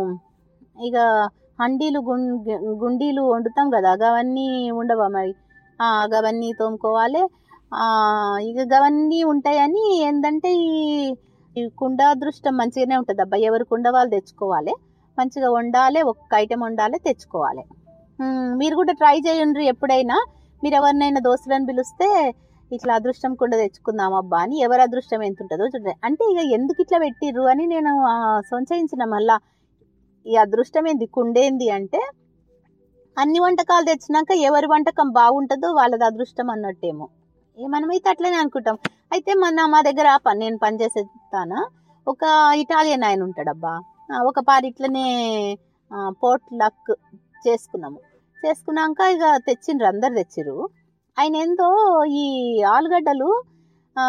ఇక హండీలు గుం గుండీలు వండుతాం కదా అవన్నీ ఉండవా మరి ఆ, అవన్నీ తోముకోవాలి ఆ, ఇక అవన్నీ ఉంటాయని ఏంటంటే ఈ ఈ కుండ అదృష్టం మంచిగానే ఉంటుంది అబ్బా ఎవరి కుండ వాళ్ళు తెచ్చుకోవాలి మంచిగా వండాలి ఒక్క ఐటెం వండాలి తెచ్చుకోవాలి ఉమ్, మీరు కూడా ట్రై చేయండి ఎప్పుడైనా మీరు ఎవరినైనా దోస్తులను పిలిస్తే ఇట్లా అదృష్టం కుండ తెచ్చుకుందాం అబ్బా అని ఎవరి అదృష్టం ఎంత ఉంటుందో చూడండి అంటే ఇక ఎందుకు ఇట్లా పెట్టిర్రు అని నేను ఆ, సంశయించిన మళ్ళా ఈ అదృష్టం ఏంది కుండేంది అంటే అన్ని వంటకాలు తెచ్చినాక ఎవరి వంటకం బాగుంటుందో వాళ్ళది అదృష్టం అన్నట్టేమో ఏ మనమైతే అట్లనే అనుకుంటాం అయితే మన మా దగ్గర పని నేను పనిచేసేస్తాను ఒక ఇటాలియన్ ఆయన ఉంటాడబ్బా ఆ, ఒక పారి ఇట్లనే పోర్ట్ లక్ చేసుకున్నాము చేసుకున్నాక ఇక తెచ్చిండ్రు అందరు తెచ్చిర్రు ఆయన ఏందో ఈ ఆలుగడ్డలు ఆ,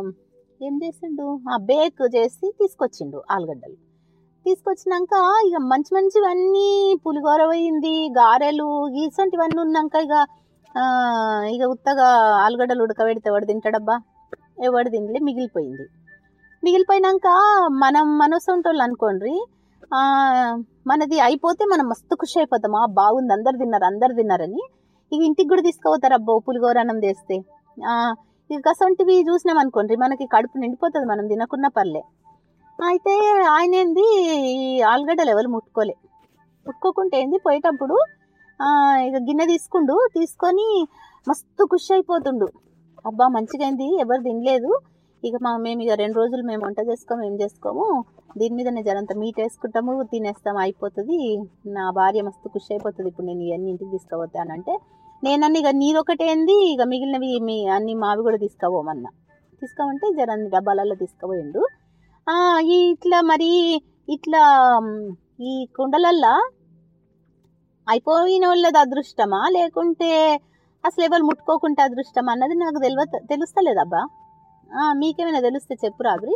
ఏం చేసిండు ఆ బేక్ చేసి తీసుకొచ్చిండు ఆలుగడ్డలు తీసుకొచ్చినాక ఇక మంచి మంచివన్నీ పులిహోర పోయింది గారెలు ఇసంటివన్నీ ఉన్నాక ఇక ఆ, ఇక ఉత్తగా ఆలుగడ్డలు ఉడకబెడితే ఎవడు తింటాడబ్బా ఎవడు తినలే మిగిలిపోయింది మిగిలిపోయినాక మనం మనసొంటోళ్ళు అనుకోండి ఆ, మనది అయిపోతే మనం మస్తు ఖుషి అయిపోతాం ఆ బాగుంది అందరు తిన్నారు అందరు తిన్నారని ఇక ఇంటికి కూడా తీసుకుపోతారు అబ్బో పులిహోర అన్నం చేస్తే ఆ, ఇక కసంటివి చూసినాం అనుకోండి మనకి కడుపు నిండిపోతుంది మనం తినకున్న పర్లే అయితే ఆయన ఏంది ఈ ఆలుగడ్డలు ఎవరు ముట్టుకోలే ముట్టుకోకుంటే ఏంది పోయేటప్పుడు ఆ, ఇక గిన్నె తీసుకుండు తీసుకొని మస్తు ఖుషి అయిపోతుండు అబ్బా మంచిగా అయింది ఎవరు తినలేదు ఇక మా మేము ఇక రెండు రోజులు మేము వంట చేసుకోము ఏం చేసుకోము దీని మీదనే జరంత మీట్ వేసుకుంటాము తినేస్తాము అయిపోతుంది నా భార్య మస్తు ఖుషి అయిపోతుంది ఇప్పుడు నేను ఇవన్నీ ఇంటికి తీసుకుపోతానంటే నేనన్ని ఇక నీదొకటేంది ఇక మిగిలినవి మీ అన్ని మావి కూడా తీసుకుపోమన్నా తీసుకోమంటే జర అన్ని డబ్బాలలో తీసుకుపోయిండు ఆ, ఈ ఇట్లా మరి ఇట్లా మ్, ఈ కుండలల్లా అయిపోయిన వాళ్ళది అదృష్టమా లేకుంటే అసలు ఎవరు ముట్టుకోకుంటే అదృష్టం అన్నది నాకు తెలియ తెలుస్తలేదబ్బా ఆ, మీకేమైనా తెలిస్తే చెప్పు రాదురి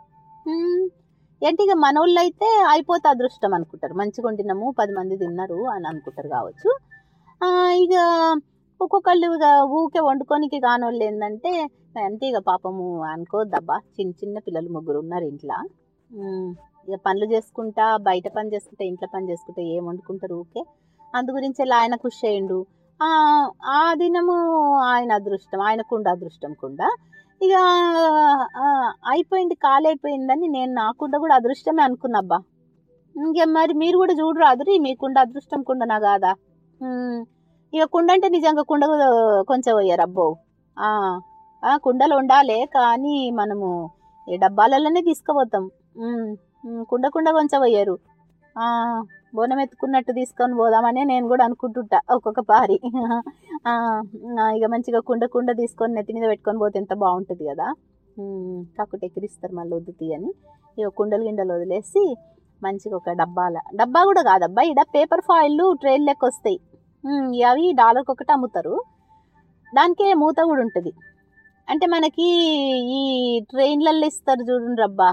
ఏంటి ఇక మనోళ్ళు అయితే అయిపోతే అదృష్టం అనుకుంటారు మంచిగా వండినాము పది మంది తిన్నారు అని అనుకుంటారు కావచ్చు ఆ, ఇక ఒక్కొక్కళ్ళు ఇక ఊకే వండుకోనికి కానోళ్ళు ఏంటంటే అంటే ఇక పాపము అనుకోవద్దబ్బా చిన్న చిన్న పిల్లలు ముగ్గురు ఉన్నారు ఇంట్లో ఉమ్, ఇక పనులు చేసుకుంటా బయట పని చేసుకుంటా ఇంట్లో పని చేసుకుంటా ఏం వండుకుంటారు ఊకే అందు గురించి ఇలా ఆయన ఖుషి అయ్యిండు ఆ ఆ దినము ఆయన అదృష్టం ఆయనకుండా అదృష్టం కుండా ఇక ఆ, అయిపోయింది కాలైపోయిందని నేను నాకుండా కూడా అదృష్టమే అనుకున్నబ్బా ఇంకే మరి మీరు కూడా చూడు రాదురి మీకుండా అదృష్టం కుండనా కాదా ఉమ్, ఇక కుండ అంటే నిజంగా కుండ కూడా కొంచెం పోయారు అబ్బో ఆ, ఆ, కుండలు ఉండాలి కానీ మనము ఈ డబ్బాలలోనే తీసుకుపోతాం ఉమ్, ఉమ్, కుండ కుండ కొంచెం పోయారు ఆ, బోనం ఎత్తుకున్నట్టు తీసుకొని పోదామని నేను కూడా అనుకుంటుంటా ఒక్కొక్క పారి ఆ, ఆ, ఇక మంచిగా కుండ కుండ తీసుకొని నెత్తి మీద పెట్టుకొని పోతే ఎంత బాగుంటుంది కదా ఉమ్, కాకుంటే ఎక్కిరిస్తారు మళ్ళీ వద్దు తీయని ఇక కుండలు గిండలు వదిలేసి మంచిగా ఒక డబ్బాల డబ్బా కూడా కాదబ్బా ఇడ పేపర్ ఫాయిల్ ట్రైన్ లెక్క వస్తాయి ఉమ్, అవి డాలర్కి ఒకటి అమ్ముతారు దానికే మూత కూడా ఉంటుంది అంటే మనకి ఈ ట్రైన్లలో ఇస్తారు చూడండి రబ్బా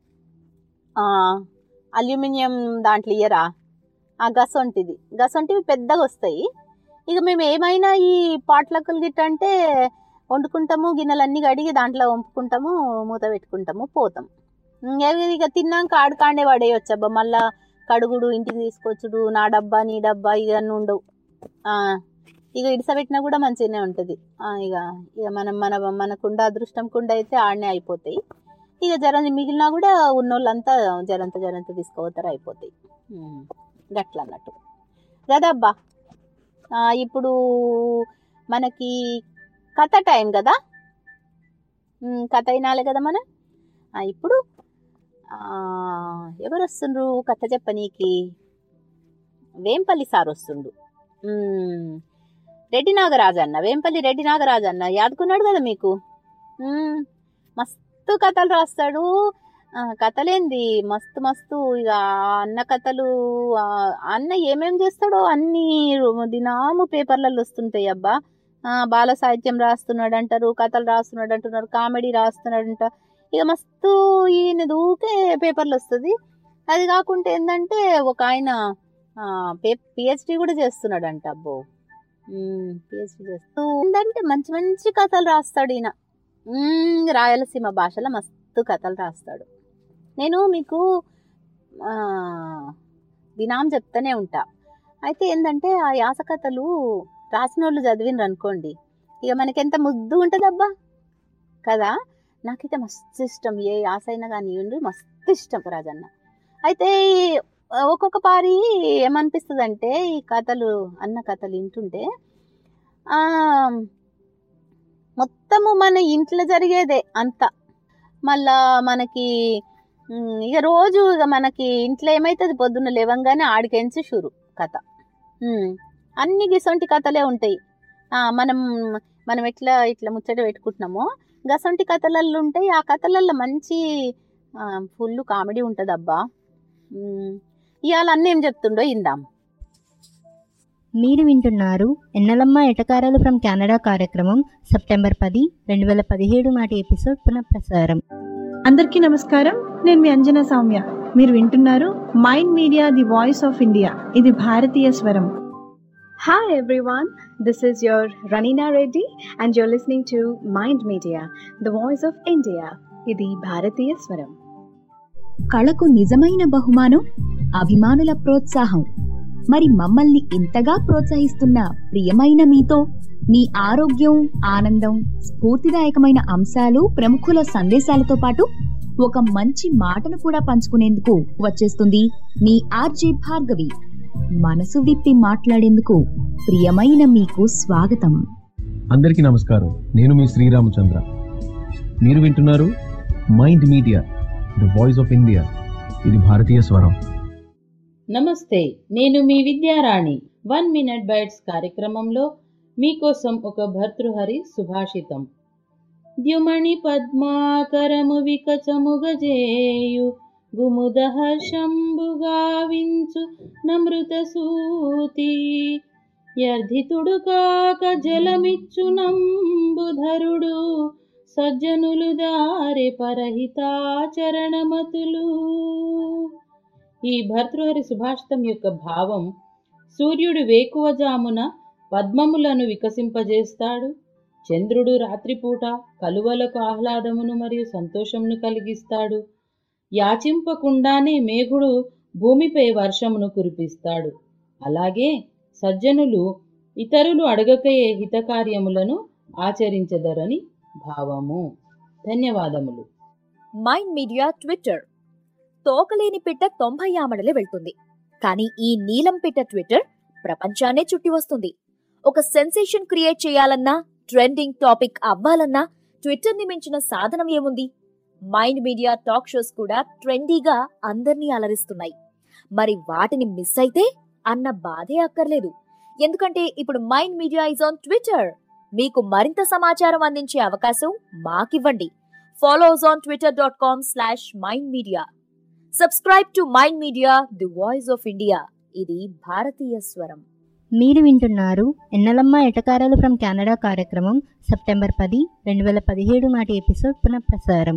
అల్యూమినియం దాంట్లో ఇయ్యరా ఆ గసొంటిది గసొంటివి పెద్దగా వస్తాయి ఇక మేము ఏమైనా ఈ పాట్లకులు గిట్ట అంటే వండుకుంటాము గిన్నెలన్నీ కడిగి దాంట్లో వంపుకుంటాము మూత పెట్టుకుంటాము పోతాం ఇంక ఇక తిన్నాక ఆడకాండే పడేయచ్చు అబ్బా మళ్ళా కడుగుడు ఇంటికి తీసుకొచ్చుడు నా డబ్బా నీ డబ్బా ఇక అన్నీ ఉండవు ఆ, ఇక ఇడిసబెట్టినా కూడా మంచిగానే ఉంటుంది ఇక ఇక మనం మన మనకుండ అదృష్టం కుండ అయితే ఆడనే అయిపోతాయి ఇక జర మిగిలినా కూడా ఉన్నోళ్ళంతా జరంత జరంత తీసుకుపోతారు అయిపోతాయి ఉమ్, గట్ల అన్నట్టు కదబ్బా ఆ, ఇప్పుడు మనకి కథ టైం కదా ఉమ్, కథ అయినాలే కదా మన ఆ, ఇప్పుడు ఆ, ఎవరు వస్తుండ్రు కథ చెప్పనీకి వేంపల్లి సార్ వస్తుండు ఉమ్, రెడ్డి నాగరాజు అన్న వేంపల్లి రెడ్డి నాగరాజు అన్న యాదుకున్నాడు కదా మీకు ఉమ్, మస్తు కథలు రాస్తాడు ఆ, కథలేంది మస్తు మస్తు ఇక ఆ అన్న కథలు ఆ అన్న ఏమేం చేస్తాడో అన్ని రో- దినాము పేపర్లలో వస్తుంటాయి అబ్బా ఆ, బాల సాహిత్యం రాస్తున్నాడు అంటారు కథలు రాస్తున్నాడు అంటున్నారు కామెడీ రాస్తున్నాడంట ఇక మస్తు ఈయన ఊకే పేపర్లు వస్తుంది అది కాకుండా ఏంటంటే ఒక ఆయన పిహెచ్డి కూడా చేస్తున్నాడంట అబ్బో పిహెచ్డి చేస్తూ ఏంటంటే మంచి మంచి కథలు రాస్తాడు ఈయన ఉమ్, రాయలసీమ భాషలో మస్తు కథలు రాస్తాడు నేను మీకు ఆ, దినాం చెప్తానే ఉంటా అయితే ఏంటంటే ఆ యాస కథలు రాసిన వాళ్ళు చదివినరు అనుకోండి ఇక మనకి ఎంత ముద్దు ఉంటుందబ్బా కదా నాకైతే మస్తు ఇష్టం ఏ యాస అయినా కానీ ఉండి మస్తు ఇష్టం రాజన్న అయితే ఈ ఒక్కొక్క పారి ఏమనిపిస్తుంది అంటే ఈ కథలు అన్న కథలు వింటుంటే ఆ, మొత్తము మన ఇంట్లో జరిగేదే అంతా మళ్ళా మనకి ఉమ్, ఇక రోజు ఇక మనకి ఇంట్లో ఏమైతుంది పొద్దున్న లేవంగానే ఆడికెంచి షురు కథ ఉమ్, అన్ని గిసొంటి కథలే ఉంటాయి ఆ, మనం మనం ఎట్లా ఇట్లా ముచ్చట పెట్టుకుంటున్నామో గసొంటి కథలల్లో ఉంటాయి ఆ కథలల్లో మంచి ఫుల్ కామెడీ ఉంటుంది అబ్బా ఇవాళ అన్న ఏం చెప్తుండో ఇందాం మీరు వింటున్నారు ఎన్నలమ్మ ఎటకారాలు ఫ్రమ్ కెనడా కార్యక్రమం సెప్టెంబర్ పది రెండు వేల పదిహేడు నాటి ఎపిసోడ్ పునఃప్రసారం అందరికీ నమస్కారం నేను మీ అంజనా సౌమ్య మీరు వింటున్నారు Mind Media the voice of India ఇది భారతీయ స్వరం Hi everyone, this is your Ranina Reddy and you're listening to Mind Media, the voice of India. ఇది భారతీయ స్వరం కళకు నిజమైన బహుమానం అభిమానుల ప్రోత్సాహం మరి మమ్మల్ని ఇంతగా ప్రోత్సహిస్తున్న ప్రియమైన మీతో మీ ఆరోగ్యం ఆనందం స్ఫూర్తిదాయకమైన అంశాలు ప్రముఖుల సందేశాలతో పాటు ఒక మంచి మాటను కూడా పంచుకునేందుకు వచ్చేస్తుంది మీ ఆర్జే భార్గవి మనసు విప్పి మాట్లాడేందుకు ప్రియమైన మీకు స్వాగతం అందరికీ నమస్కారం నేను మీ శ్రీరామచంద్ర మీరు వింటున్నారు Mind Media the voice of India ఇది భారతీయ స్వరం నమస్తే నేను మీ విద్యారాణి వన్ మినిట్ బైట్స్ కార్యక్రమంలో మీకోసం ఒక భర్తృహరి సుభాషితం ద్యుమణి పద్మాకరము వికచముగజేయు గుముదహ శంభుగావించు నమృత సూతి యర్ధితుడు కాక జలమిచ్చు నంబుధరుడు సజ్జనులు దారి పరహితాచరణమతులు ఈ భర్తృహరి సుభాషితం యొక్క భావం సూర్యుడు వేకువజామున పద్మములను వికసింపజేస్తాడు చంద్రుడు రాత్రిపూట కలువలకు ఆహ్లాదమును మరియు సంతోషమును కలిగిస్తాడు యాచింపకుండానే మేఘుడు భూమిపై వర్షమును కురిపిస్తాడు అలాగే సజ్జనులు ఇతరులు అడగకయే హితకార్యములను ఆచరించదరని భావము ధన్యవాదములు మైండ్ మీడియా ట్విట్టర్ తోకలేని పిట్ట తొంభై ఆమడలే వెళ్తుంది కానీ ఈ నీలం పిట్ట ట్విట్టర్ ప్రపంచాన్నే చుట్టి వస్తుంది ఒక సెన్సేషన్ క్రియేట్ చేయాలన్నా ట్రెండింగ్ టాపిక్ అవ్వాలన్నా ట్విట్టర్ ని మించిన సాధనం ఏముంది మైండ్ మీడియా టాక్ షోస్ కూడా ట్రెండీగా అందర్నీ అలరిస్తున్నాయి మరి వాటిని మిస్ అయితే అన్న బాధే అక్కర్లేదు ఎందుకంటే ఇప్పుడు Mind Media is on Twitter మీకు మరింత సమాచారం అందించే అవకాశం మాకివ్వండి follow us on Twitter dot com slash Mind Media subscribe to Mind Media the voice of India ఇది భారతీయ స్వరం మీరు వింటున్నారు ఎన్నలమ్మ ఎటకారాలు ఫ్రమ్ కెనడా కార్యక్రమం సెప్టెంబర్ పది రెండు వేల పదిహేడు నాటి ఎపిసోడ్ పునఃప్రసారం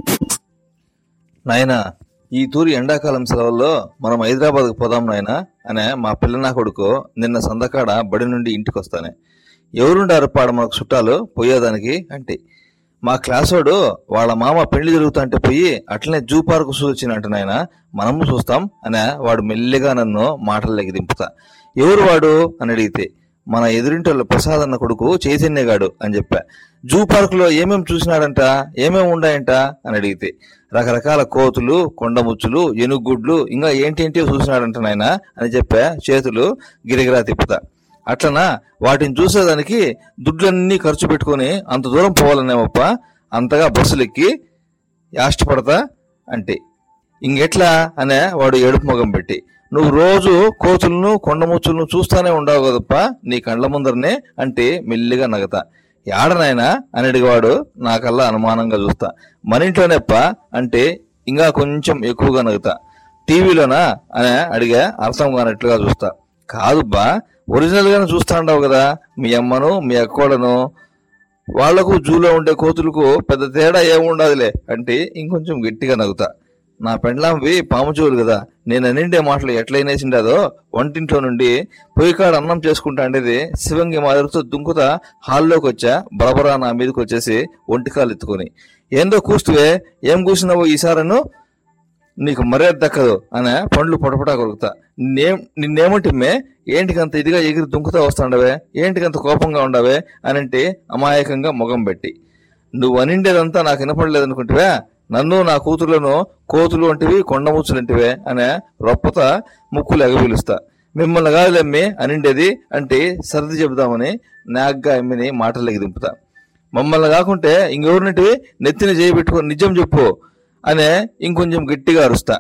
నాయనా ఈ తూరి ఎండాకాలం సెలవుల్లో మనం హైదరాబాద్కు పోదాం నాయనా అనే మా పిల్లనా కొడుకు నిన్న సందకాడ బడి నుండి ఇంటికి వస్తానే ఎవరుండారు పాడ మనకు చుట్టాలు పోయేదానికి అంటే మా క్లాసోడు వాళ్ళ మామ పెళ్లి జరుగుతుంటే పోయి అట్లనే జూ పార్కు చూసినట్టు నాయన మనము చూస్తాం అనే వాడు మెల్లిగా నన్ను మాటల్లోకి దింపుతా ఎవరు వాడు అని అడిగితే మన ఎదురింటోళ్ళ ప్రసాద్ అన్న కొడుకు చైతన్యగాడు అని చెప్పా జూ పార్కులో ఏమేం చూసినాడంట ఏమేం ఉన్నాయంట అని అడిగితే రకరకాల కోతులు కొండముచ్చులు ఎనుగుడ్లు ఇంకా ఏంటేంటివో చూసినాడంట నాయన అని చెప్పా చేతులు గిరిగిరా తిప్పుతా అట్లనా వాటిని చూసేదానికి దుడ్లన్నీ ఖర్చు పెట్టుకొని అంత దూరం పోవాలనేమప్ప అంతగా బస్సులెక్కి యాష్టపడతా అంటే ఇంకెట్లా అనే వాడు ఏడుపు మొగం పెట్టి నువ్వు రోజు కోతులను కొండముచ్చులను చూస్తానే ఉండవు కదప్ప నీ కండ్ల ముందరనే అంటే మెల్లిగా నగతా ఏడనాయనా అని అడిగేవాడు నాకల్లా అనుమానంగా చూస్తా మన ఇంట్లోనేప్ప అంటే ఇంకా కొంచెం ఎక్కువగా నగుతా టీవీలోనా అని అడిగా అర్థం కానట్లుగా చూస్తా కాదుబ్బా ఒరిజినల్ గానే చూస్తా ఉండవు కదా మీ అమ్మను మీ అక్కోడను వాళ్లకు జూలో ఉండే కోతులకు పెద్ద తేడా ఏముండదులే అంటే ఇంకొంచెం గట్టిగా నవ్వుతా నా పెండ్లాంవి పాము చెవులు కదా నేను అనిండే మాటలు ఎట్లయినేసిండదో వంటింట్లో నుండి పొయ్యికాడ అన్నం చేసుకుంటా ఉండేది శివంగి మాదిరితో దుంకుతా హాల్లోకి వచ్చా బరబరా నా మీదకి వచ్చేసి ఒంటికాలు ఎత్తుకొని ఏందో కూస్తువే ఏం కూసినావో ఈసారను నీకు మర్యాద దక్కదు అనే పండ్లు పొటపటా కొరుకుతా నిన్నేం నిన్నేమంటిమ్మే ఏంటికంత ఇదిగా ఎగిరి దుంకుతా వస్తాండవే ఏంటికంత కోపంగా ఉండవే అని అంటే అమాయకంగా మొగం పెట్టి నువ్వు అనిండేదంతా నాకు వినపడలేదనుకుంటివే నన్ను నా కూతుర్లను కోతులు వంటివి కొండముచ్చులంటివే అనే రొప్పత ముక్కులు ఎగబిలుస్తా మిమ్మల్ని కాదులెమ్మి అనిండేది అంటే సర్ది చెబుదామని నాగ్గా ఎమ్మిని మాటలకి దింపుతా మమ్మల్ని కాకుంటే ఇంకెవరినటివి నెత్తిన చేయబెట్టుకొని నిజం చెప్పు అనే ఇంకొంచెం గట్టిగా అరుస్తా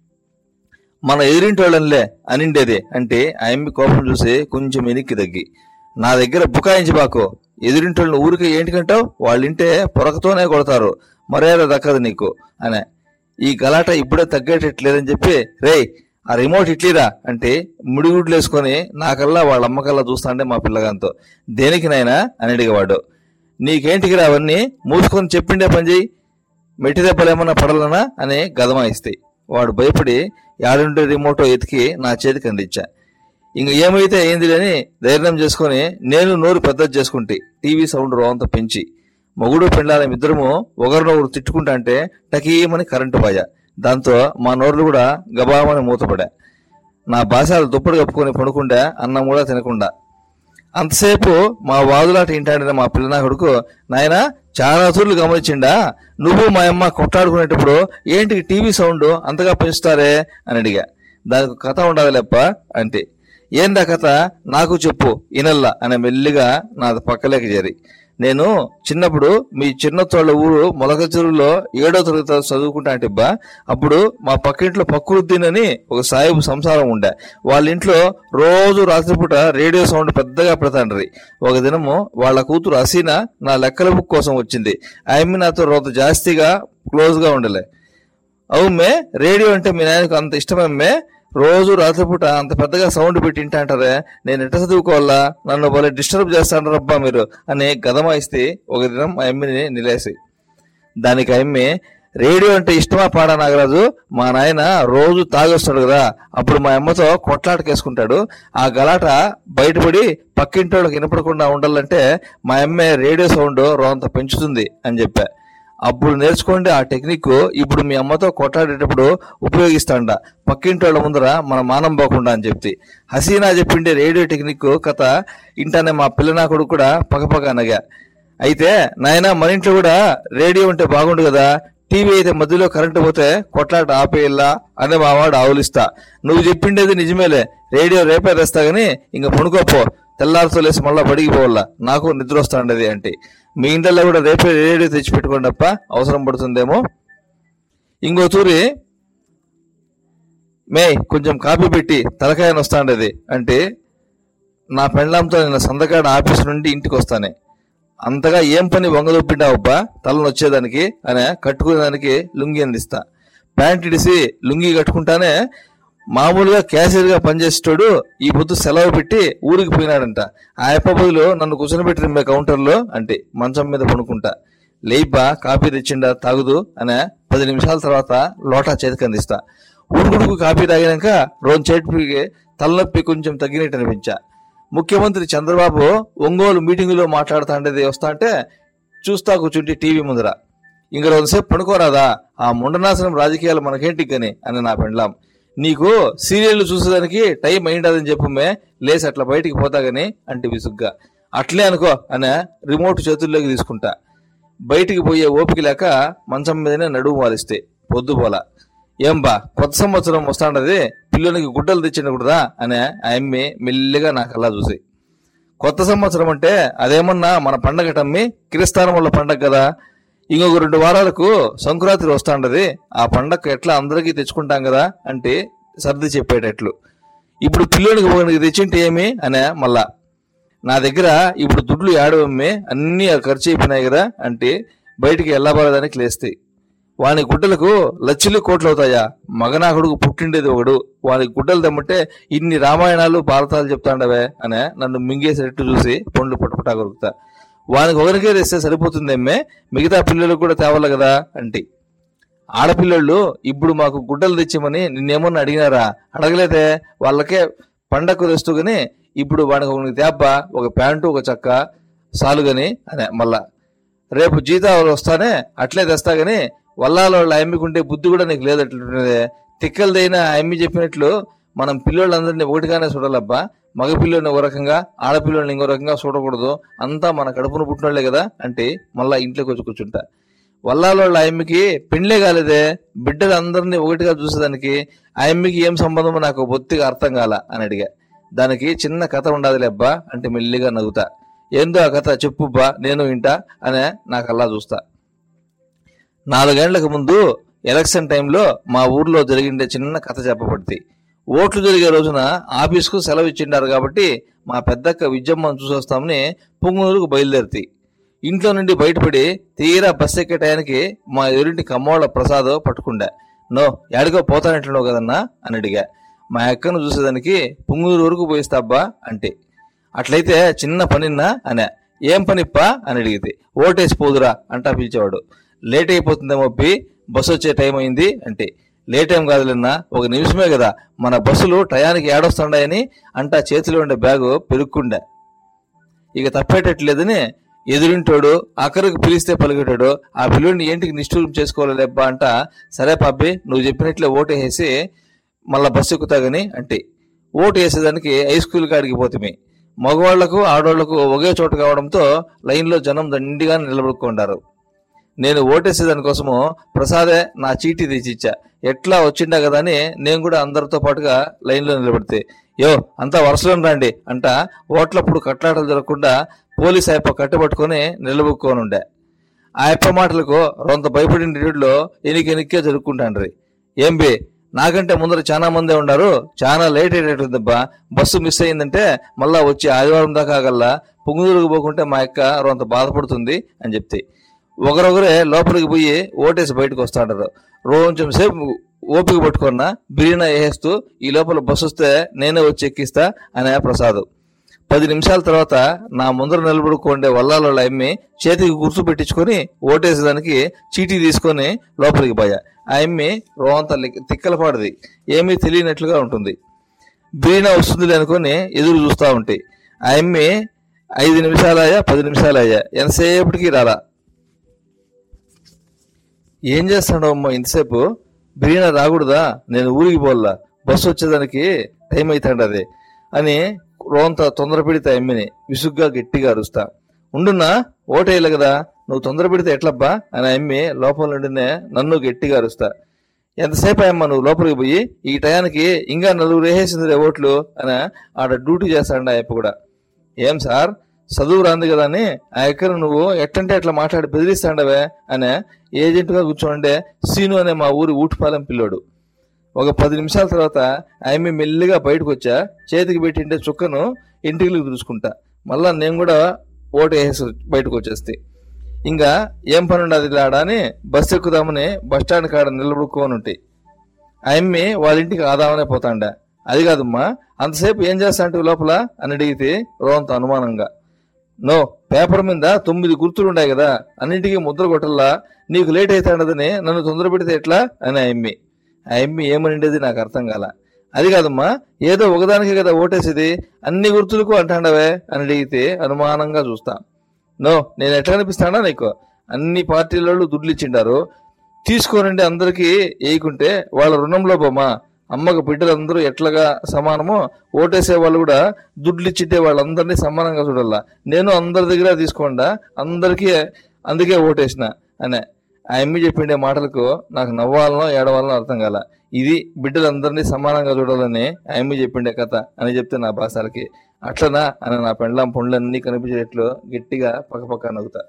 మన ఎదురింటోళ్ళనిలే అనిండేది అంటే ఆయమ్మి కోపం చూసి కొంచెం వెనక్కి తగ్గి నా దగ్గర బుకాయించి బాకు ఎదురింటోళ్ళని ఊరికే ఏంటికంటావు వాళ్ళింటే పొరకతోనే కొడతారు మర్యాద దక్కదు నీకు అనే ఈ గలాట ఇప్పుడే తగ్గేటట్లేదని చెప్పి రేయ్ ఆ రిమోట్ ఇట్లీరా అంటే ముడిగుడ్లు వేసుకొని నాకల్లా వాళ్ళ అమ్మకల్లా చూస్తాండే మా పిల్లగాంతో దేనికి నాయనా అని అడిగేవాడు నీకేంటికిరా అవన్నీ మూసుకొని చెప్పిండే పని చెయ్యి మెట్టి దెబ్బలు ఏమన్నా పడలనా అని గదమాయిస్తాయి వాడు భయపడి యాడుండే రిమోటో ఎతికి నా చేతికి అందించా ఇంక ఏమైతే అయింది అని ధైర్యం చేసుకొని నేను నోరు పెద్దది చేసుకుంటే టీవీ సౌండ్ రోవంత పెంచి మొగుడు పెండాలం ఇద్దరము ఒకరినొకరు తిట్టుకుంటా అంటే టకీమని కరెంటు బాజా దాంతో మా నోర్లు కూడా గబామని మూతపడా నా భాషలు దుప్పటి కప్పుకొని పడుకుంటా అన్నం కూడా తినకుండా అంతసేపు మా వాదులాట ఇంటాడిన మా పిల్లనా కొడుకు నాయన చాలా తూర్లు గమనించిండా నువ్వు మా అమ్మ కొట్లాడుకునేటప్పుడు ఏంటి టీవీ సౌండ్ అంతగా పెంచుతారే అని అడిగా దానికి కథ ఉండదు లేప్ప అంటే ఏందా కథ నాకు చెప్పు ఇనల్లా అని మెల్లిగా నా పక్కలేకి చేరి నేను చిన్నప్పుడు మీ చిన్న తోళ్ళ ఊరు మొలక చెరువులో ఏడో తరగతి చదువుకుంటా అంటే బా అప్పుడు మా పక్కింట్లో పక్కురుద్దీన్ అని ఒక సాయిబు సంసారం ఉండే వాళ్ళ ఇంట్లో రోజు రాత్రిపూట రేడియో సౌండ్ పెద్దగా పెడతాండ్రి ఒక దినము వాళ్ళ కూతురు హసీనా నా లెక్కల బుక్ కోసం వచ్చింది ఆమె నాతో రోజు జాస్తిగా క్లోజ్ గా ఉండలే అవుమే రేడియో అంటే మీ నాయనకు అంత ఇష్టమమ్మే రోజు రాత్రిపూట అంత పెద్దగా సౌండ్ పెట్టి ఇంట అంటారే నేను ఎట్ట చదువుకోవాలా నన్ను భలే డిస్టర్బ్ చేస్తాంటారబ్బా మీరు అని గదమాయిస్తే ఒక దినం ఆ అమ్మిని నిలేసి దానికి ఆ అమ్మి రేడియో అంటే ఇష్టమా పాడా నాగరాజు మా నాయన రోజు తాగొస్తాడు కదా అప్పుడు మా అమ్మతో కొట్లాటకేసుకుంటాడు ఆ గలాట బయటపడి పక్కింటోళ్ళకి వినపడకుండా ఉండాలంటే మా అమ్మే రేడియో సౌండ్ రోంత పెంచుతుంది అని చెప్పా అప్పుడు నేర్చుకోండి ఆ టెక్నిక్ ఇప్పుడు మీ అమ్మతో కొట్లాడేటప్పుడు ఉపయోగిస్తాండ పక్కింటోళ్ళ ముందర మన మానం పోకుండా అని చెప్తే హసీనా చెప్పిండే రేడియో టెక్నిక్ కథ ఇంటానే మా పిల్లనా కొడుకు కూడా పగపగ అనగా అయితే నాయన మన ఇంట్లో కూడా రేడియో ఉంటే బాగుండు కదా టీవీ అయితే మధ్యలో కరెంటు పోతే కొట్లాట ఆపేయల్లా అనే మా వాడు ఆవులిస్తా నువ్వు చెప్పిండేది నిజమేలే రేడియో రేపే తెస్తా గానీ ఇంక పనుకోపో తెల్లారితో లేసి మళ్ళా బడికి పోవాలా నాకు నిద్ర వస్తాండది అంటే మీ ఇంట్లో కూడా రేపే రేడియో తెచ్చి పెట్టుకోండి అప్ప అవసరం పడుతుందేమో ఇంకో తూరి మే కొంచెం కాపీ పెట్టి తలకాయన వస్తాండది అంటే నా పెండ్లాంతో నిన్న సందకాడ ఆఫీస్ నుండి ఇంటికి వస్తానే అంతగా ఏం పని వంగదొప్పిండావబ్బా తలను వచ్చేదానికి అనే కట్టుకునేదానికి లుంగి అందిస్తా ప్యాంట్ ఇడిసి లుంగి కట్టుకుంటానే మామూలుగా క్యాషియర్గా పనిచేసేటోడు ఈ పొద్దు సెలవు పెట్టి ఊరికి పోయినాడంట ఆ యప్ప బదులు నన్ను కూర్చొని మీ కౌంటర్లో అంటే మంచం మీద పడుకుంటా లేయిబ్బా కాఫీ తెచ్చిండా తాగుదు అనే పది నిమిషాల తర్వాత లోటా చేతికి అందిస్తా ఉడుకుడుకు కాఫీ తాగినాక రోజు చేతికి తలనొప్పి కొంచెం తగ్గినట్టు అనిపించా ముఖ్యమంత్రి చంద్రబాబు ఒంగోలు మీటింగులో మాట్లాడుతాండేది వస్తా అంటే చూస్తా కూర్చుంటే టీవీ ముందర ఇంక రోజుసేపు పడుకోరాదా ఆ ముండనాశనం రాజకీయాలు మనకేంటి కానీ అని నా పెండ్లాం నీకు సీరియల్ చూసేదానికి టైం అయిండదని చెప్పుమే లేసి అట్లా బయటికి పోతా గానీ అంటే విసుగ్గా అట్లే అనుకో అనే రిమోట్ చేతుల్లోకి తీసుకుంటా బయటికి పోయే ఓపిక లేక మంచం మీదనే నడుము వాలిస్తే పొద్దుపోల ఏం బా కొత్త సంవత్సరం వస్తాండది పిల్లలకి గుడ్డలు తెచ్చిండకూడదా అనే ఆ అమ్మి మెల్లిగా నాకు అలా చూసి కొత్త సంవత్సరం అంటే అదేమన్నా మన పండగ టమ్మి కిరిస్తానం వల్ల పండగ కదా ఇంకొక రెండు వారాలకు సంక్రాంతి వస్తాండది ఆ పండగ ఎట్లా అందరికీ తెచ్చుకుంటాం కదా అంటే సర్ది చెప్పేటట్లు ఇప్పుడు పిల్లోనికి ఒకరికి తెచ్చింటే ఏమి అనే మళ్ళా నా దగ్గర ఇప్పుడు దుడ్లు ఏడవమ్మి అన్నీ ఖర్చు అయిపోయినాయి కదా అంటే బయటికి వెళ్ళబోలేదానికి లేస్తాయి వాని గుడ్డలకు లచ్చిలు కోట్లు అవుతాయా మగనాకుడుకు పుట్టిండేది ఒకడు వాని గుడ్డలు తెమ్మంటే ఇన్ని రామాయణాలు భారతాలు చెప్తాండవే అనే నన్ను మింగేసేటట్టు చూసి పండ్లు పట్టుపటా కొరుకుతా వానికి ఒకరికే తెస్తే సరిపోతుందేమ్మే మిగతా పిల్లలకు కూడా తేవాలి కదా అంటే ఆడపిల్లలు ఇప్పుడు మాకు గుడ్డలు తెచ్చిమని నిన్నేమన్నా అడిగినారా అడగలేదే వాళ్ళకే పండగకు తెస్తూ గాని ఇప్పుడు వానికి ఒక తేబ్బా ఒక ప్యాంటు ఒక చక్క సాలుగని అనే మళ్ళా రేపు జీతాలు వస్తానే అట్లే తెస్తా గాని వల్లాల వాళ్ళు అమ్మికుంటే బుద్ధి కూడా నీకు లేదట్లుండే తిక్కలదైన అమ్మి చెప్పినట్లు మనం పిల్లోళ్ళందరినీ ఒకటిగానే చూడాలబ్బా మగ పిల్లోని ఒక రకంగా ఆడపిల్లోని ఇంకో రకంగా చూడకూడదు అంతా మన కడుపును పుట్టినోళ్లే కదా అంటే మళ్ళా ఇంట్లోకి వచ్చి కూర్చుంటా వల్లాలోళ్ళ ఆయమ్మకి పెళ్ళే కాలేదే బిడ్డలు అందరినీ ఒకటిగా చూసేదానికి ఆ అమ్మకి ఏం సంబంధమో నాకు బొత్తిగా అర్థం కాల అని అడిగా దానికి చిన్న కథ ఉండాదిలే అబ్బా అంటే మెల్లిగా నవ్వుతా ఏందో ఆ కథ చెప్పుబ్బా నేను వింటా అనే నాకు అలా చూస్తా నాలుగేండ్లకు ముందు ఎలక్షన్ టైంలో మా ఊర్లో జరిగిండే చిన్న కథ చెప్పబడింది ఓట్లు జరిగే రోజున ఆఫీస్కు సెలవు ఇచ్చిండారు కాబట్టి మా పెద్దక్క విద్యమ్మను చూసొస్తామని పొంగునూరుకు బయలుదేరుతాయి ఇంట్లో నుండి బయటపడి తీరా బస్ ఎక్కే టయానికి మా ఎదురింటి కమ్మోళ్ళ ప్రసాద్ పట్టుకుండా నో ఎడగో పోతానట్లున్నావు కదన్నా అని అడిగా మా అక్కను చూసేదానికి పుంగూరు వరకు పోయిస్తాబ్బా అంటే అట్లయితే చిన్న పనిన్నా అనే ఏం పనిప్పా అని అడిగితే ఓటేసి పోదురా అంటా పిలిచేవాడు లేట్ అయిపోతుందేమో ఒప్పి బస్సు వచ్చే టైం అయింది అంటే లేట్ ఏం కాదులేనా ఒక నిమిషమే కదా మన బస్సులు టయానికి ఏడొస్తుండాయని అంటా చేతిలో ఉండే బ్యాగు పెరుక్కుండే ఇక తప్పేటట్లేదని ఎదురింటోడు ఆఖరికి పిలిస్తే పలికేటాడు ఆ పిల్లుడిని ఏంటికి నిష్ఠూరం చేసుకోవాలేబ్బా అంట సరే పాపి నువ్వు చెప్పినట్లే ఓటు వేసి మళ్ళా బస్సు ఎక్కుతాగని అంటే ఓటు వేసేదానికి హై స్కూల్ కాడికి పోతుమి మగవాళ్లకు ఆడవాళ్లకు ఒకే చోట కావడంతో లైన్లో జనం దండిగా నిలబడుకుంటారు నేను ఓటేసే దానికోసము ప్రసాదే నా చీటీ తెచ్చిచ్చా ఎట్లా వచ్చిండా కదా అని నేను కూడా అందరితో పాటుగా లైన్లో నిలబడితే యో అంతా వరుసలో రండి అంట ఓట్లప్పుడు కట్లాటలు జరగకుండా పోలీస్ ఆయప్ప కట్టుబట్టుకొని నిలబుక్కోనుండే ఆ అప్ప మాటలకు రొంత భయపడిన రీడ్లో ఎనికి ఎనిక్కే జరుపుకుంటాండ్రి ఏం బి నాకంటే ముందర చాలా మందే ఉన్నారు చాలా లేట్ అయ్యేటట్టుందబ్బా బస్సు మిస్ అయిందంటే మళ్ళా వచ్చి ఆదివారం దాకా ఆగల్లా పుంగుదూరుకు పోకుంటే మా అక్క రొంత బాధపడుతుంది అని చెప్తే ఒకరొకరే లోపలికి పోయి ఓటేసి బయటకు వస్తాడారు రోజు సేపు ఓపిక పట్టుకున్నా బిర్యానీ వేసేస్తూ ఈ లోపల బస్సు వస్తే నేనే వచ్చి ఎక్కిస్తా అనే ప్రసాద్ పది నిమిషాల తర్వాత నా ముందర నిలబడుకోండే వల్లాల అమ్మి చేతికి గుర్తు పెట్టించుకొని ఓటేసేదానికి చీటీ తీసుకొని లోపలికి పోయా ఆ అమ్మి రోంత తిక్కలపాడిది ఏమీ తెలియనట్లుగా ఉంటుంది బీనా వస్తుంది అనుకొని ఎదురు చూస్తూ ఉంటాయి ఆ అమ్మి ఐదు నిమిషాలయ్యా పది నిమిషాలయ్యా ఎంతసేపటికి రాలా ఏం చేస్తాడో అమ్మ ఇంతసేపు బిర్యానీ రాకూడదా నేను ఊరికి పోల్లా బస్సు వచ్చేదానికి టైం అవుతాడు అది అని రోంత తొందర పెడితే అమ్మిని విసుగ్గా గట్టిగా అరుస్తా ఉండున్నా ఓటేయాలి కదా నువ్వు తొందర పెడితే ఎట్లబ్బా అని అమ్మి లోపల నుండినే నన్ను గట్టిగా అరుస్తా ఎంతసేపు అమ్మ నువ్వు లోపలికి పోయి ఈ టయానికి ఇంకా నలుగురు వేసేసింది ఓట్లు అని ఆడ డ్యూటీ చేస్తాడు ఆ అప్ప కూడా ఏం సార్ చదువు రాంది కదా అని ఆ ఎక్కను నువ్వు ఎట్టంటే అట్లా మాట్లాడి బెదిరిస్తాండవే అనే ఏజెంట్గా కూర్చోండే సీను అనే మా ఊరి ఊటిపాలెం పిల్లోడు ఒక పది నిమిషాల తర్వాత ఆమె మెల్లిగా బయటకు వచ్చా చేతికి పెట్టిండే చుక్కను ఇంటికి చూసుకుంటా మళ్ళా నేను కూడా ఓటు వేసి బయటకు వచ్చేస్తే ఇంకా ఏం పని ఉండదు లాడా అని బస్సు ఎక్కుదామని బస్ స్టాండ్ కాడ నిలబడుకోని ఉంటే ఆయమ్మి వాళ్ళ ఇంటికి ఆదామనే పోతాండా అది కాదమ్మా అంతసేపు ఏం చేస్తా అంటే లోపల అని అడిగితే రోంత అనుమానంగా నో పేపర్ మీద తొమ్మిది గుర్తులు ఉన్నాయి కదా అన్నింటికి ముద్ర కొట్టల్లా నీకు లేట్ అవుతాడదని నన్ను తొందర పెడితే ఎట్లా అని ఆ ఎమ్మి ఆ ఎమ్మి ఏమనిండేది నాకు అర్థం కాల అది కాదమ్మా ఏదో ఒకదానికి కదా ఓటేసేది అన్ని గుర్తులకు అంటాండవే అని అడిగితే అనుమానంగా చూస్తా నో నేను ఎట్లా అనిపిస్తానా నీకు అన్ని పార్టీలలో దుడ్లు ఇచ్చిండారు తీసుకోనండి అందరికీ వేయకుంటే వాళ్ళ రుణంలో బొమ్మా అమ్మకు బిడ్డలందరూ ఎట్లాగా సమానమో ఓటేసే వాళ్ళు కూడా దుడ్లు ఇచ్చింటే వాళ్ళందరినీ సమానంగా చూడాల నేను అందరి దగ్గర తీసుకోండా అందరికీ అందుకే ఓటేసిన అనే ఆ అమ్మి చెప్పిండే మాటలకు నాకు నవ్వాలనో ఏడవాలనో అర్థం కాల ఇది బిడ్డలందరినీ సమానంగా చూడాలని ఆ అమ్మి చెప్పిండే కథ అని చెప్తే నా భాషలకి అట్లనా అని నా పెండ్లాం పండ్లన్నీ కనిపించేట్లు గట్టిగా పక్కపక్క నవ్వుతా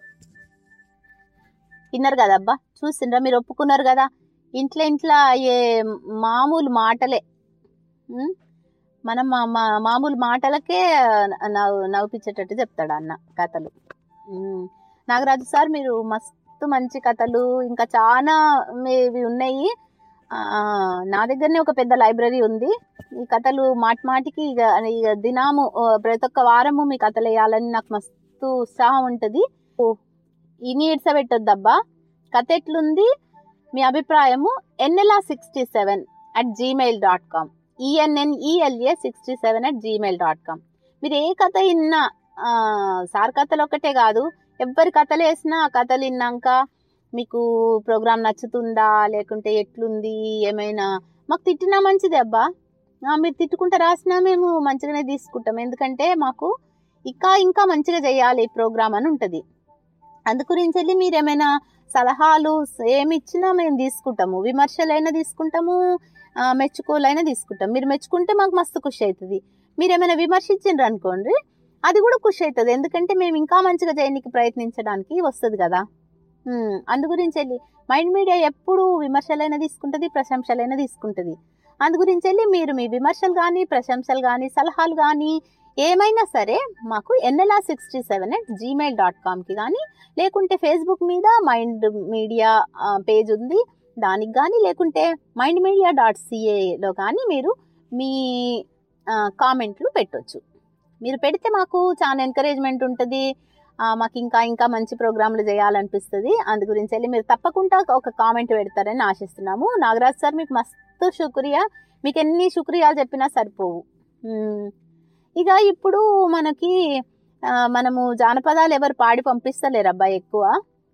విన్నారు కదా అబ్బా చూసిండ్రా మీరు ఒప్పుకున్నారు కదా ఇంట్లో ఇంట్లో అయ్యే మామూలు మాటలే ఉం? మనం మా మా- మామూలు మాటలకే నవ్వు నవ్వుపించేటట్టు చెప్తాడు అన్న కథలు ఉం. నాగరాజు సార్ మీరు మస్తు మంచి కథలు ఇంకా చాలా మీవి ఉన్నాయి ఆ, నా దగ్గరనే ఒక పెద్ద లైబ్రరీ ఉంది ఈ కథలు మాటి మాటికి ఇక ఇక దినాము ఆ, ప్రతి ఒక్క వారము మీ కథలు వేయాలని నాకు మస్తు ఉత్సాహం ఉంటుంది ఇని ఇడ్సబెట్టొద్దబ్బా కథ ఎట్లుంది మీ అభిప్రాయము ఎన్ఎల్ఆ sixty seven at Gmail dot com ఈఎన్ఎన్ఈఎల్ఏ sixty seven at Gmail dot com మీరు ఏ కథ విన్నా ఆ, సార్ కథలు ఒకటే కాదు ఎవరి కథలు వేసినా ఆ కథలు విన్నాక మీకు ప్రోగ్రామ్ నచ్చుతుందా లేకుంటే ఎట్లుంది ఏమైనా మాకు తిట్టినా మంచిదే అబ్బా ఆ, మీరు తిట్టుకుంటా రాసినా మేము మంచిగానే తీసుకుంటాం ఎందుకంటే మాకు ఇంకా ఇంకా మంచిగా చేయాలి ఈ ప్రోగ్రామ్ అని ఉంటుంది అందు గురించి వెళ్ళి మీరు ఏమైనా సలహాలు ఏమి ఇచ్చినా మేము తీసుకుంటాము విమర్శలైనా తీసుకుంటాము ఆ, మెచ్చుకోలైనా తీసుకుంటాం మీరు మెచ్చుకుంటే మాకు మస్తు ఖుషి అవుతుంది మీరు ఏమైనా విమర్శించిండ్రు అనుకోండి అది కూడా ఖుషి అవుతుంది ఎందుకంటే మేము ఇంకా మంచిగా చేయడానికి ప్రయత్నించడానికి వస్తుంది కదా ఉమ్, అందు గురించి వెళ్ళి మైండ్ మీడియా ఎప్పుడు విమర్శలైనా తీసుకుంటుంది ప్రశంసలైనా తీసుకుంటుంది అందు గురించి వెళ్ళి మీరు మీ విమర్శలు కానీ ప్రశంసలు కానీ సలహాలు కానీ ఏమైనా సరే మాకు ఎన్ఎల్ఆ sixty seven at Gmail dot కామ్కి కానీ లేకుంటే ఫేస్బుక్ మీద మైండ్ మీడియా ఆ, పేజ్ ఉంది దానికి కానీ లేకుంటే మైండ్ మీడియా డాట్ సిఏలో కానీ మీరు మీ ఆ, కామెంట్లు పెట్టొచ్చు మీరు పెడితే మాకు చాలా ఎంకరేజ్మెంట్ ఉంటుంది ఆ, మాకు ఇంకా ఇంకా మంచి ప్రోగ్రాంలు చేయాలనిపిస్తుంది అందు గురించి వెళ్ళి మీరు తప్పకుండా ఒక కామెంట్ పెడతారని ఆశిస్తున్నాము నాగరాజ్ సార్ మీకు మస్తు శుక్రియా మీకు ఎన్ని శుక్రియాలు చెప్పినా సరిపోవు ఉమ్, ఇక ఇప్పుడు మనకి ఆ, మనము జానపదాలు ఎవరు పాడి పంపిస్తలేరు అబ్బాయి ఎక్కువ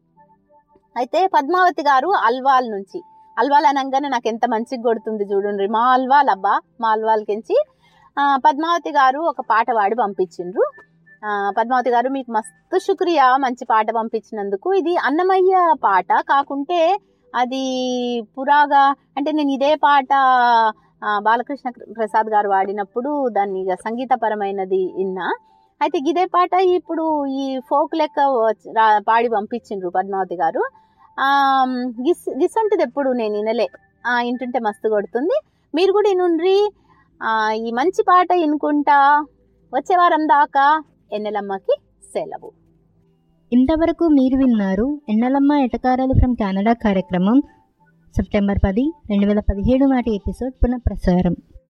అయితే పద్మావతి గారు అల్వాల్ నుంచి అల్వాల్ అనగానే నాకు ఎంత మంచిగా కొడుతుంది చూడండి మా అల్వాల్ అబ్బా మా అల్వాల్కించి ఆ, పద్మావతి గారు ఒక పాట పాడి పంపించిండ్రు ఆ, పద్మావతి గారు మీకు మస్తు శుక్రియా మంచి పాట పంపించినందుకు ఇది అన్నమయ్య పాట కాకుంటే అది పురాగా అంటే నేను ఇదే పాట ఆ, బాలకృష్ణ ప్రసాద్ గారు వాడినప్పుడు దాన్ని ఇక సంగీతపరమైనది విన్నా అయితే ఇదే పాట ఇప్పుడు ఈ ఫోక్ లెక్క వచ్చి- రా- పాడి పంపించిండ్రు పద్మావతి గారు ఆ, గిస్ గిసంటిది ఎప్పుడు నేను వినలే ఆ, వింటుంటే మస్తు కొడుతుంది మీరు కూడా వినుండ్రి ఆ, ఈ మంచి పాట వినుకుంటా వచ్చే వారం దాకా ఎన్నెలమ్మకి సెలవు ఇంతవరకు మీరు విన్నారు ఎన్నెలమ్మ ఎటకారాలు ఫ్రమ్ కెనడా కార్యక్రమం సెప్టెంబర్ పది రెండు వేల పదిహేడు నాటి ఎపిసోడ్ పునఃప్రసారం